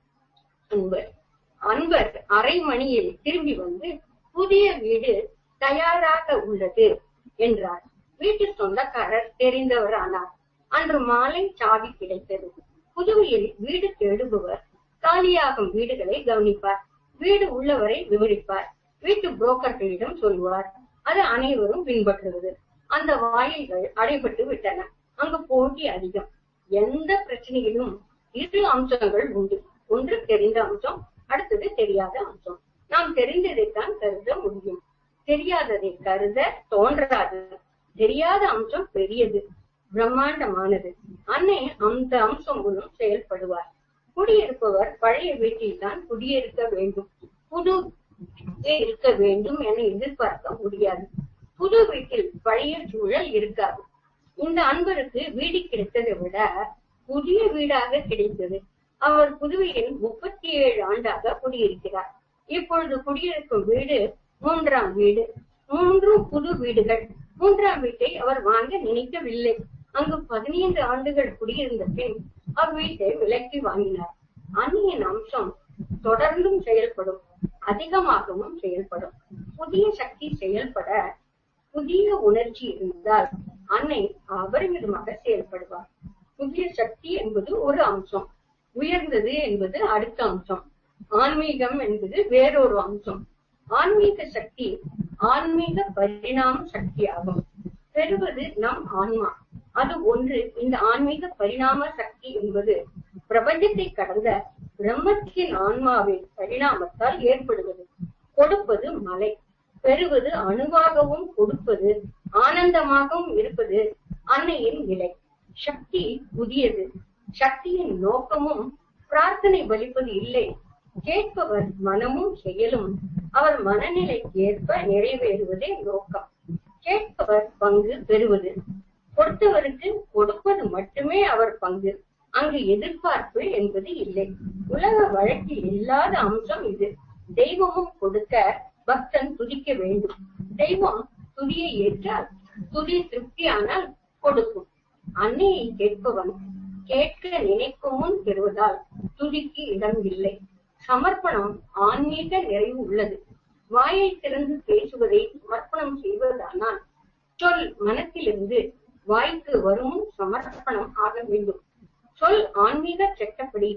அன்பர் அன்பர் அரை மணியில் திரும்பி வந்து புதிய வீடு தயாராக உள்ளது என்றார் வீட்டு சொந்தக்காரர் தெரிந்தவர் ஆனார் அன்று மாலை சாவி கிடைத்தது புதுவையில் வீடு தேடுபவர் காலியாகும் வீடுகளை கவனிப்பார் வீடு உள்ளவரை விவரிப்பார் வீட்டு புரோக்கர்களிடம் சொல்வார் அது அனைவரும் பின்பற்றுவது அந்த வாயில்கள் அடைபட்டு விட்டன அங்கு போட்டி அதிகம் எந்த பிரச்சனையிலும் இரு அம்சங்கள் உண்டு ஒன்று தெரிந்த அம்சம் அடுத்தது தெரியாத அம்சம் நாம் தெரிந்ததைத்தான் கருத முடியும் தெரியாததை கருத தோன்றாது தெரியாத அம்சம் பெரியது பிரம்மாண்டமானது அன்னை அந்த அம்சம் மூலம் செயல்படுவார் குடியிருப்பவர் பழைய வீட்டில் தான் குடியிருக்க வேண்டும் புது இருக்க வேண்டும் என எதிர்பார்க்க முடியாது புது வீட்டில் பழைய சூழல் இருக்காது இந்த அன்பருக்கு வீடு கிடைத்ததை விட புதிய வீடாக கிடைத்தது அவர் புதுவையில் முப்பத்தி ஏழு ஆண்டாக குடியிருக்கிறார் இப்பொழுது குடியிருக்கும் வீடு மூன்றாம் வீடு மூன்றும் புது வீடுகள் மூன்றாம் வீட்டை அவர் வாங்க நினைக்கவில்லை அங்கு பதினைந்து ஆண்டுகள் குடியிருந்த பின் அவ்வீட்டை விலக்கி வாங்கினார் அந்நியன் அம்சம் தொடர்ந்தும் செயல்படும் அதிகமாகவும் செயல்படும் புதிய சக்தி செயல்பட புதிய உணர்ச்சி இருந்தால் அன்னை அபரிமிதமாக செயல்படுவார் புதிய சக்தி என்பது ஒரு அம்சம் உயர்ந்தது என்பது அடுத்த அம்சம் ஆன்மீகம் என்பது வேறொரு அம்சம் ஆன்மீக சக்தி ஆன்மீக பரிணாம சக்தி ஆகும் பெறுவது நம் ஆன்மா அது ஒன்று இந்த ஆன்மீக பரிணாம சக்தி என்பது பிரபஞ்சத்தை கடந்த பிரம்மத்தின் ஆன்மாவின் பரிணாமத்தால் ஏற்படுவது கொடுப்பது மலை பெறுவது அணுவாகவும் கொடுப்பது ஆனந்தமாகவும் இருப்பது அன்னையின் நிலை சக்தி புதியது சக்தியின் நோக்கமும் பிரார்த்தனை பலிப்பது இல்லை கேட்பவர் மனமும் செயலும் அவர் மனநிலைக்கு ஏற்ப நிறைவேறுவதே நோக்கம் கேட்பவர் பங்கு பெறுவது கொடுத்தவருக்கு கொடுப்பது மட்டுமே அவர் பங்கு அங்கு எதிர்பார்ப்பு என்பது இல்லை உலக வழக்கில் இல்லாத அம்சம் இது தெய்வமும் கொடுக்க பக்தன் துதிக்க வேண்டும் தெய்வம் துதியை ஏற்றால் துதி திருப்தியானால் கொடுக்கும் அன்னையை கேட்பவன் கேட்க நினைக்கும் முன் பெறுவதால் துதிக்கு இடம் இல்லை சமர்ப்பணம் ஆன்மீக நிறைவு உள்ளது வாயை திறந்து பேசுவதை சமர்ப்பணம் செய்வதானால் சொல் மனத்திலிருந்து வாய்க்கு வரும் சமர்ப்பணம் ஆக வேண்டும் சொல் ஆன்மீக சட்டப்படி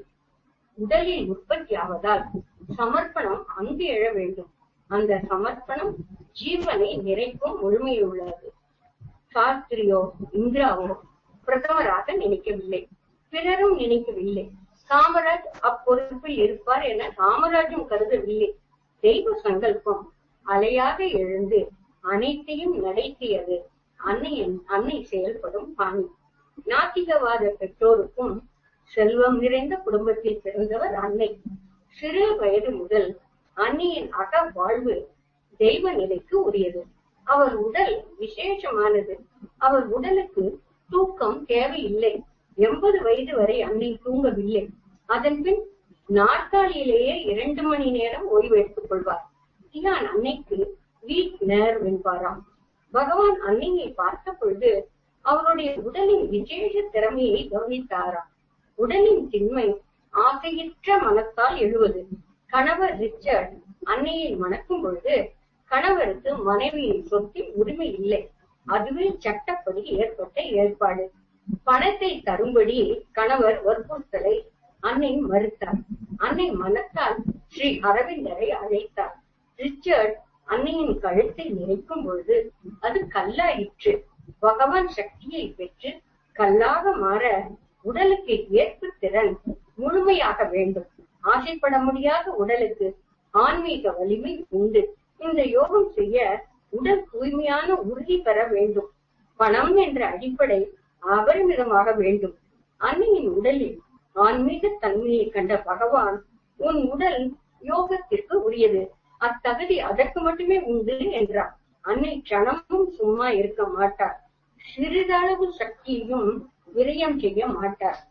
உடலில் உற்பத்தி ஆவதால் சமர்ப்பணம் அங்கு எழ வேண்டும் அந்த சமர்ப்பணம் ஜீவனை நிறைக்கும் முழுமையுள்ளது சாஸ்திரியோ இந்திராவோ பிரதமராக நினைக்கவில்லை பிறரும் நினைக்கவில்லை காமராஜ் அப்பொறுப்பில் இருப்பார் என காமராஜும் கருதவில்லை தெய்வ சங்கல்பம் அலையாக எழுந்து அனைத்தையும் நடத்தியது அன்னையின் அன்னை செயல்படும் பாணி நாத்திகவாத பெற்றோருக்கும் செல்வம் நிறைந்த குடும்பத்தில் பிறந்தவர் அன்னை சிறு வயது முதல் அன்னையின் அக வாழ்வு தெய்வ நிலைக்கு உரியது அவர் உடல் விசேஷமானது அவர் உடலுக்கு தூக்கம் தேவையில்லை எண்பது வயது வரை அன்னை தூங்கவில்லை அதன் பின் நாற்காலியிலேயே இரண்டு மணி நேரம் ஓய்வு எடுத்துக் கொள்வார் இதான் அன்னைக்கு வீக் நேர்வ் என்பாராம் பகவான் அன்னையை பார்த்த பொழுது அவருடைய உடலின் விசேஷ திறமையை கவனித்தாராம் உடலின் திண்மை ஆசையற்ற மனத்தால் எழுவது கணவர் ரிச்சர்ட் அன்னையை மணக்கும் பொழுது கணவருக்கு மனைவியின் சொத்தில் உரிமை இல்லை அதுவே சட்டப்படி ஏற்பட்ட ஏற்பாடு பணத்தை தரும்படி கணவர் வற்புறுத்தலை அன்னை மறுத்தார் அன்னை மனத்தால் ஸ்ரீ அரவிந்தரை அழைத்தார் ரிச்சர்ட் அன்னையின் கழுத்தை நிறைக்கும் பொழுது அது கல்லாயிற்று பகவான் சக்தியை பெற்று கல்லாக மாற உடலுக்கு ஏற்பு திறன் முழுமையாக வேண்டும் ஆசைப்பட முடியாத உடலுக்கு ஆன்மீக வலிமை உண்டு இந்த யோகம் செய்ய உடல் தூய்மையான உறுதி பெற வேண்டும் பணம் என்ற அடிப்படை அபரிமிதமாக வேண்டும் அன்னையின் உடலில் ஆன்மீக தன்மையை கண்ட பகவான் உன் உடல் யோகத்திற்கு உரியது அத்தகுதி அதற்கு மட்டுமே உண்டு என்றார் அன்னை கணமும் சும்மா இருக்க மாட்டார் சிறிதளவு சக்தியையும் விரயம் செய்ய மாட்டார்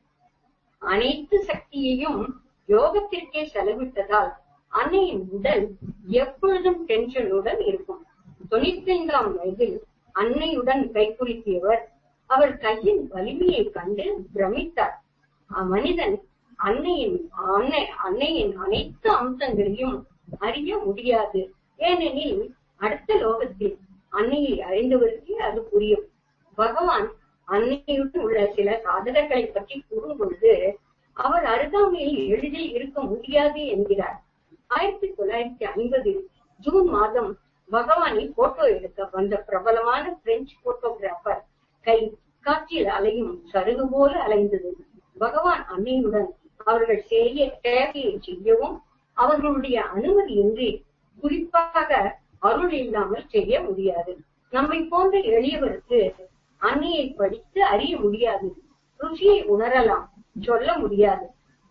அனைத்து சக்தியையும் யோகத்திற்கே செலவிட்டதால் அன்னையின் உடல் எப்பொழுதும் டென்ஷனுடன் இருக்கும் தொண்ணூத்தைந்தாம் வயதில் அன்னையுடன் கைக்குலுக்கியவர் அவர் கையின் வலிமையை கண்டு பிரமித்தார் அம்மனிதன் அன்னையின் அன்னை அன்னையின் அனைத்து அம்சங்களையும் அறிய முடியாது ஏனெனில் அடுத்த லோகத்தில் அன்னையை அறிந்தவருக்கே அது புரியும் பகவான் அன்னையுடன் உள்ள சில சாதனைகளை பற்றி கூறும் பொழுது அவர் அருகாமையில் எளிதில் இருக்க முடியாது என்கிறார் ஆயிரத்தி தொள்ளாயிரத்தி ஐம்பதில் ஜூன் மாதம் பகவானை போட்டோ எடுக்க வந்த பிரபலமான பிரெஞ்சு போட்டோகிராஃபர் கை காற்றில் அலையும் சருகு போல அலைந்தது பகவான் அன்னையுடன் அவர்கள் செய்ய தேவையை செய்யவும் அவர்களுடைய அனுமதியின்றி குறிப்பாக அருள் இல்லாமல் செய்ய முடியாது நம்மை போன்ற எளியவருக்கு அன்னையை படித்து அறிய முடியாது ருசியை உணரலாம் சொல்ல முடியாது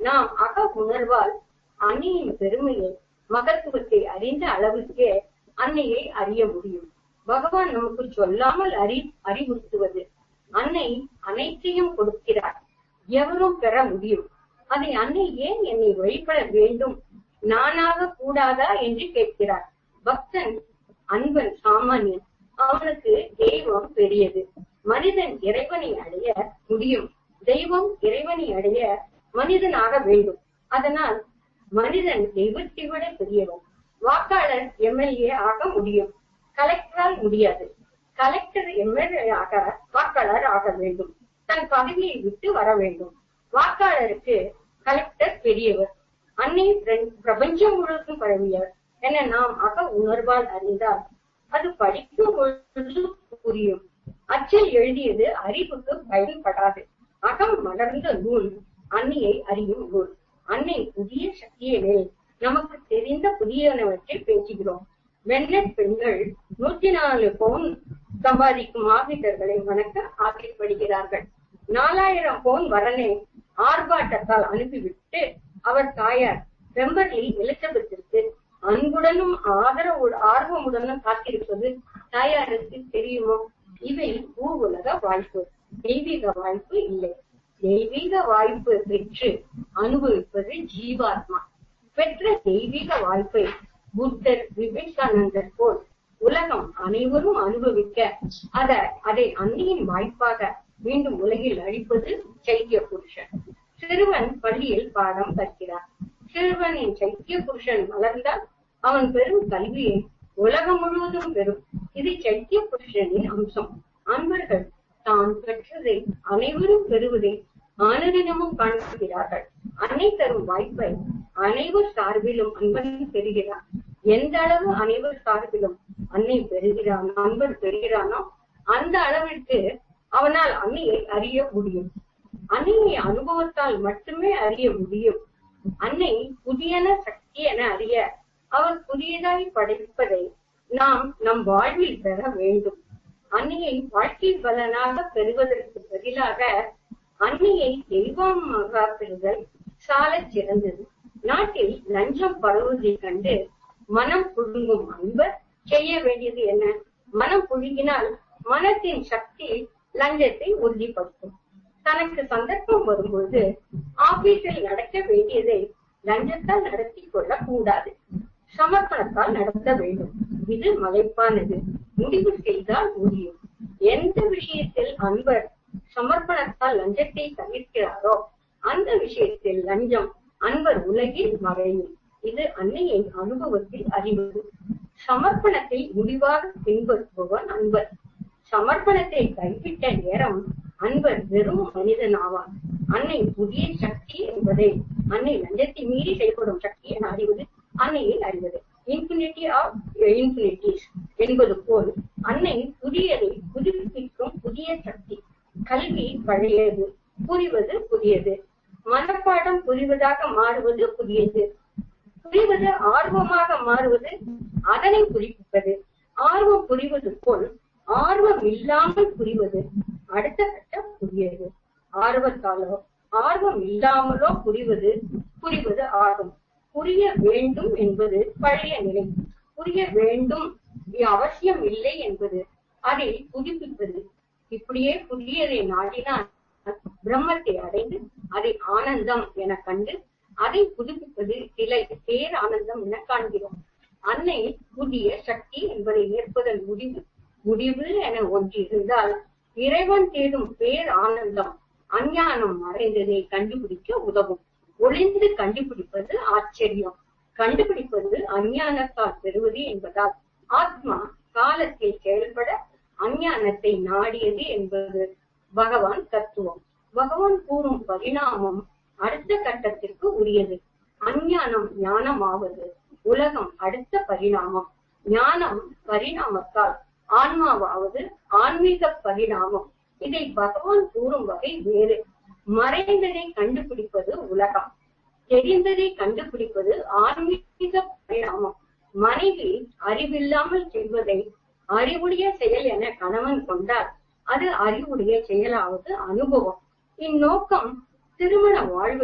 நாம் அக உணர்வால் அன்னையின் பெருமையை மகத்துவத்தை அறிந்த அளவுக்கே அன்னையை அறிய முடியும் பகவான் நமக்கு சொல்லாமல் அறி அறிவுறுத்துவது அன்னை அனைத்தையும் கொடுக்கிறார் எவரும் பெற முடியும் அதை அன்னை ஏன் என்னை வழிபட வேண்டும் நானாக கூடாதா என்று கேட்கிறார் பக்தன் அன்பன் சாமானியன் அவனுக்கு தெய்வம் பெரியது மனிதன் இறைவனை அடைய முடியும் தெய்வம் இறைவனை அடைய மனிதனாக வேண்டும் அதனால் மனிதன் தெய்வத்தை விட பெரியவன் வாக்காளர் எம்எல்ஏ ஆக முடியும் கலெக்டரால் முடியாது கலெக்டர் எம்எல்ஏ ஆக வாக்காளர் ஆக வேண்டும் தன் பதவியை விட்டு வர வேண்டும் வாக்காளருக்கு கலெக்டர் பெரியவர் அன்னை பிரபஞ்சம் முழுவதும் பரவியவர் என நாம் அக உணர்வால் அறிந்தால் அது படிக்கும் பொழுது புரியும் அச்சில் எழுதியது அறிவுக்கு பயன்படாது அகம் மலர்ந்த நூல் அன்னையை அறியும் நூல் அன்னை புதிய சக்தியிலே நமக்கு தெரிந்த புதியனவற்றை பேசுகிறோம் வெண்ணெட் பெண்கள் நூத்தி நாலு பவுன் சம்பாதிக்கும் ஆபீசர்களை வணக்க ஆசைப்படுகிறார்கள் நாலாயிரம் பவுன் வரனை ஆர்ப்பாட்டத்தால் அனுப்பிவிட்டு அவர் தாயார் வெம்பர்லி எலிசபெத்திற்கு அன்புடனும் ஆதரவு ஆர்வமுடனும் காத்திருப்பது தாயாருக்கு தெரியுமோ இவை பூ உலக வாய்ப்பு தெய்வீக வாய்ப்பு இல்லை தெய்வீக வாய்ப்பு பெற்று அனுபவிப்பது ஜீவாத்மா பெற்ற தெய்வீக வாய்ப்பை புத்தர் விவேகானந்தர் போல் உலகம் அனைவரும் அனுபவிக்க அத அதை அன்னையின் வாய்ப்பாக மீண்டும் உலகில் அழிப்பது சைத்திய புருஷன் சிறுவன் பள்ளியில் பாடம் கற்கிறார் சிறுவனின் சைத்திய புருஷன் வளர்ந்தால் அவன் பெறும் கல்வியை உலகம் முழுவதும் பெறும் இது சைத்திய புருஷனின் அம்சம் அன்பர்கள் தான் பெற்றதை அனைவரும் பெறுவதை ஆனதினமும் காண்கிறார்கள் அன்னை தரும் வாய்ப்பை அனைவர் சார்பிலும் அன்பன் பெறுகிறார் எந்த அளவு அனைவர் சார்பிலும் அன்னை பெறுகிறான் அன்பன் பெறுகிறானோ அந்த அளவிற்கு அவனால் அன்னையை அறிய முடியும் அன்னையை அனுபவத்தால் மட்டுமே அறிய முடியும் அன்னை புதியன சக்தி என அறிய அவர் புதியதாய் படைப்பதை நாம் நம் வாழ்வில் பெற வேண்டும் அன்னையை வாழ்க்கை பலனாக பெறுவதற்கு பதிலாக அன்னையை தெய்வமாக பெறுதல் சாலச் சிறந்தது நாட்டில் லஞ்சம் பரவுவதைக் கண்டு மனம் புழுங்கும் அன்பர் செய்ய வேண்டியது என்ன மனம் புழுங்கினால் மனத்தின் சக்தி லஞ்சத்தை உறுதிப்படுத்தும் தனக்கு சந்தர்ப்பம் வரும்பொழுது ஆபீஸில் நடக்க வேண்டியதை லஞ்சத்தால் நடத்தி கொள்ள கூடாது சமர்ப்பணத்தால் நடத்த வேண்டும் இது மலைப்பானது முடிவு செய்தால் முடியும் எந்த விஷயத்தில் அன்பர் சமர்ப்பணத்தால் லஞ்சத்தை தவிர்க்கிறாரோ அந்த விஷயத்தில் லஞ்சம் அன்பர் உலகில் மறையும் இது அன்னையை அனுபவத்தில் அறிவது சமர்ப்பணத்தை முடிவாக பின்பற்றுபவன் அன்பர் சமர்ப்பணத்தை கைவிட்ட நேரம் அன்பர் வெறும் மனிதன் ஆவார் அன்னை புதிய சக்தி என்பதை அன்னை லஞ்சத்தை மீறி செயல்படும் சக்தி என அறிவது அன்னையை அறிவது இன்பினிட்டி ஆஃப் இன்பினிட்டிஸ் என்பது போல் அன்னை புதியதை புதுப்பிக்கும் புதிய சக்தி கல்வி பழையது புரிவது புதியது மனப்பாடம் புரிவதாக மாறுவது புதியது புரிவது ஆர்வமாக மாறுவது அதனை புரிப்பது ஆர்வம் புரிவது போல் ஆர்வம் இல்லாமல் புரிவது அடுத்த கட்டம் புதியது ஆர்வத்தாலோ ஆர்வம் இல்லாமலோ புரிவது புரிவது ஆகும் புரிய வேண்டும் என்பது பழைய நிலை புரிய வேண்டும் அவசியம் இல்லை என்பது அதை புதுப்பிப்பது இப்படியே புதியதை நாடினால் பிரம்மத்தை அடைந்து அதை ஆனந்தம் என கண்டு அதை புதுப்பிப்பது சிலை பேர் ஆனந்தம் என காண்கிறோம் அன்னை புதிய சக்தி என்பதை ஏற்பதன் முடிவு முடிவு என ஒன்று இருந்தால் இறைவன் தேடும் பேர் ஆனந்தம் அஞ்ஞானம் மறைந்ததை கண்டுபிடிக்க உதவும் ஒளிந்து கண்டுபிடிப்பது ஆச்சரியம் கண்டுபிடிப்பது அஞ்ஞானத்தால் பெறுவது என்பதால் ஆத்மா காலத்தில் செயல்பட அஞ்ஞானத்தை நாடியது என்பது பகவான் தத்துவம் பகவான் கூறும் பரிணாமம் அடுத்த கட்டத்திற்கு உரியது அஞ்ஞானம் ஞானமாவது உலகம் அடுத்த பரிணாமம் ஞானம் பரிணாமத்தால் ஆன்மாவாவது ஆன்மீக பரிணாமம் இதை பகவான் கூறும் வகை வேறு மறைந்ததை கண்டுபிடிப்பது உலகம் தெரிந்ததை கண்டுபிடிப்பது ஆன்மீக பரிணாமம் மனைவி அறிவில்லாமல் செய்வதை அறிவுடைய செயல் என கணவன் கொண்டால் அது அறிவுடைய செயலாவது அனுபவம் இந்நோக்கம் திருமண வாழ்வை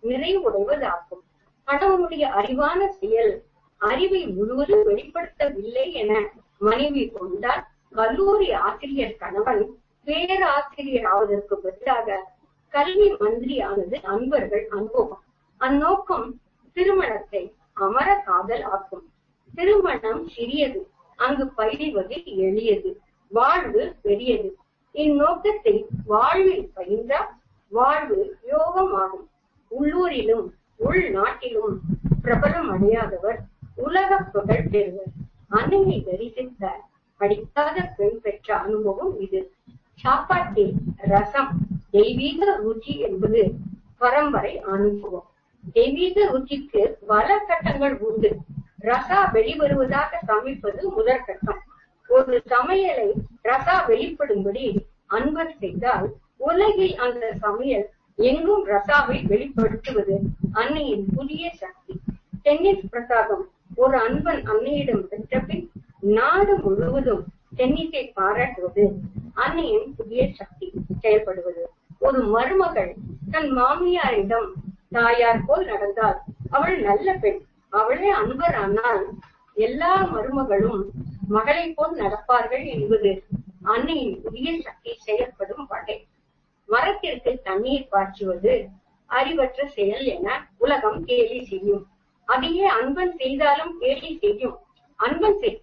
நிறைவுடைவதாகும் கணவனுடைய அறிவான செயல் அறிவை முழுவதும் வெளிப்படுத்தவில்லை என மனைவி கொண்டால் கல்லூரி ஆசிரியர் கணவன் பேராசிரியர் ஆவதற்கு பதிலாக கல்வி மந்திரியானது அன்பர்கள் அனுபவம் அந்நோக்கம் திருமணத்தை அமர காதல் ஆக்கும் திருமணம் சிறியது அங்கு பயில்வது எளியது வாழ்வு பெரியது இந்நோக்கத்தை வாழ்வில் பயின்றால் வாழ்வு யோகமாகும் உள்ளூரிலும் உள்நாட்டிலும் பிரபலம் அடையாதவர் உலக புகழ் பெறுவர் அன்னையை தரிசித்த படிக்காத பெண் பெற்ற அனுபவம் இது சாப்பாட்டில் ரசம் தெய்வீக ருச்சி என்பது பரம்பரை அனுபவம் தெய்வீக ருச்சிக்கு பல கட்டங்கள் உண்டு ரசா வெளிவருவதாக சமைப்பது முதற்கட்டம் ஒரு சமையலை ரசா வெளிப்படும்படி அன்பர் செய்தால் உலகில் அந்த சமையல் எங்கும் ரசாவை வெளிப்படுத்துவது அன்னையின் புதிய சக்தி டென்னிஸ் பிரசாதம் ஒரு அன்பன் அன்னையிடம் பெற்ற பின் நாடு முழுவதும் டென்னிஸை பாராட்டுவது அன்னையின் புதிய சக்தி செயல்படுவது ஒரு மருமகள் தன் மாமியாரிடம் தாயார் போல் நடந்தால் அவள் நல்ல பெண் அவளே அன்பர் ஆனால் எல்லா மருமகளும் மகளை போல் நடப்பார்கள் என்பது அன்னையின் புதிய சக்தி செயல்படும் வகை மரத்திற்கு தண்ணீர் பாய்ச்சுவது அறிவற்ற செயல் என உலகம் கேலி செய்யும் அதையே அன்பன் செய்தாலும் கேலி செய்யும் அன்பன் செய்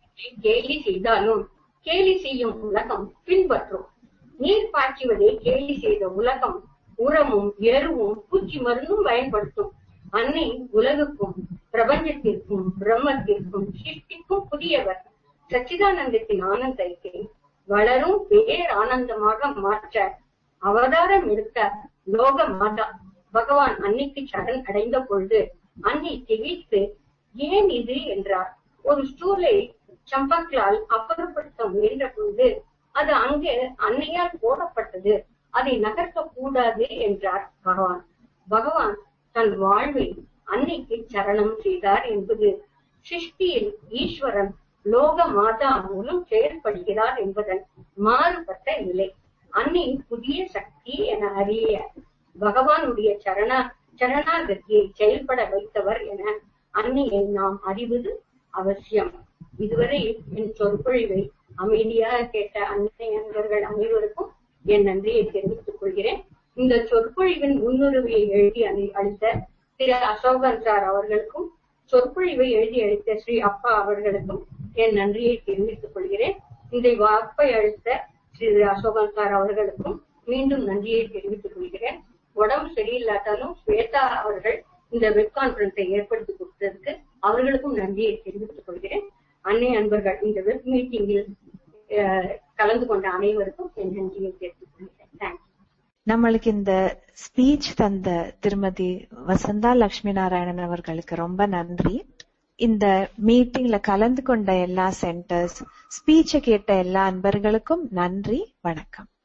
கேலி செய்தாலும் கேலி செய்யும் உலகம் பின்பற்றும் நீர் பாய்ச்சுவதை கேலி செய்த உலகம் உரமும் எருவும் பூச்சி மருந்தும் பயன்படுத்தும் அன்னை உலகுக்கும் பிரபஞ்சத்திற்கும் பிரம்மத்திற்கும் சிருஷ்டிக்கும் புதியவர் சச்சிதானந்தத்தின் ஆனந்தத்தை வளரும் பேர் ஆனந்தமாக மாற்ற அவதாரம் எடுத்த லோக மாதா பகவான் அன்னைக்கு சரண் அடைந்த பொழுது அன்னை திகைத்து ஏன் இது என்றார் ஒரு ஸ்டூலை சம்பக்களால் அப்புறப்படுத்த முயன்ற பொழுது அது அங்கே அன்னையால் போடப்பட்டது அதை நகர்த்த கூடாது என்றார் பகவான் பகவான் தன் வாழ்வை அன்னைக்கு சரணம் செய்தார் என்பது சிருஷ்டியில் ஈஸ்வரன் லோக மாதா மூலம் செயல்படுகிறார் என்பதன் மாறுபட்ட நிலை அன்னை புதிய சக்தி என அறிய பகவானுடைய சரணா சரணாகதியை செயல்பட வைத்தவர் என அன்னையை நாம் அறிவது அவசியம் இதுவரை என் சொற்பொழிவை அமைதியாக கேட்ட அன்னை அன்பர்கள் அனைவருக்கும் என் நன்றியை தெரிவித்துக் கொள்கிறேன் இந்த சொற்பொழிவின் முன்னுரிமையை எழுதி அளி- அளித்த திரு அசோகன் சார் அவர்களுக்கும் சொற்பொழிவை எழுதி அளித்த ஸ்ரீ அப்பா அவர்களுக்கும் என் நன்றியை தெரிவித்துக் கொள்கிறேன் இந்த வாய்ப்பை அளித்த ஸ்ரீ அசோகன் சார் அவர்களுக்கும் மீண்டும் நன்றியை தெரிவித்துக் கொள்கிறேன் உடம்பு சரியில்லாட்டாலும் ஸ்வேதா அவர்கள் இந்த வெப் கான்பரன்ஸை ஏற்படுத்தி கொடுத்ததுக்கு அவர்களுக்கும் நன்றியை தெரிவித்துக் கொள்கிறேன் அன்னை அன்பர்கள் இந்த வெப் மீட்டிங்கில் அஹ், கலந்து கொண்ட அனைவருக்கும் என் நன்றியை தெரிவித்துக் கொள்கிறேன் தேங்க்யூ நம்மளுக்கு இந்த ஸ்பீச் தந்த திருமதி வசந்தா லட்சுமி நாராயணன் அவர்களுக்கு ரொம்ப நன்றி இந்த மீட்டிங்ல கலந்து கொண்ட எல்லா சென்டர்ஸ் ஸ்பீச்சை கேட்ட எல்லா அன்பர்களுக்கும் நன்றி வணக்கம்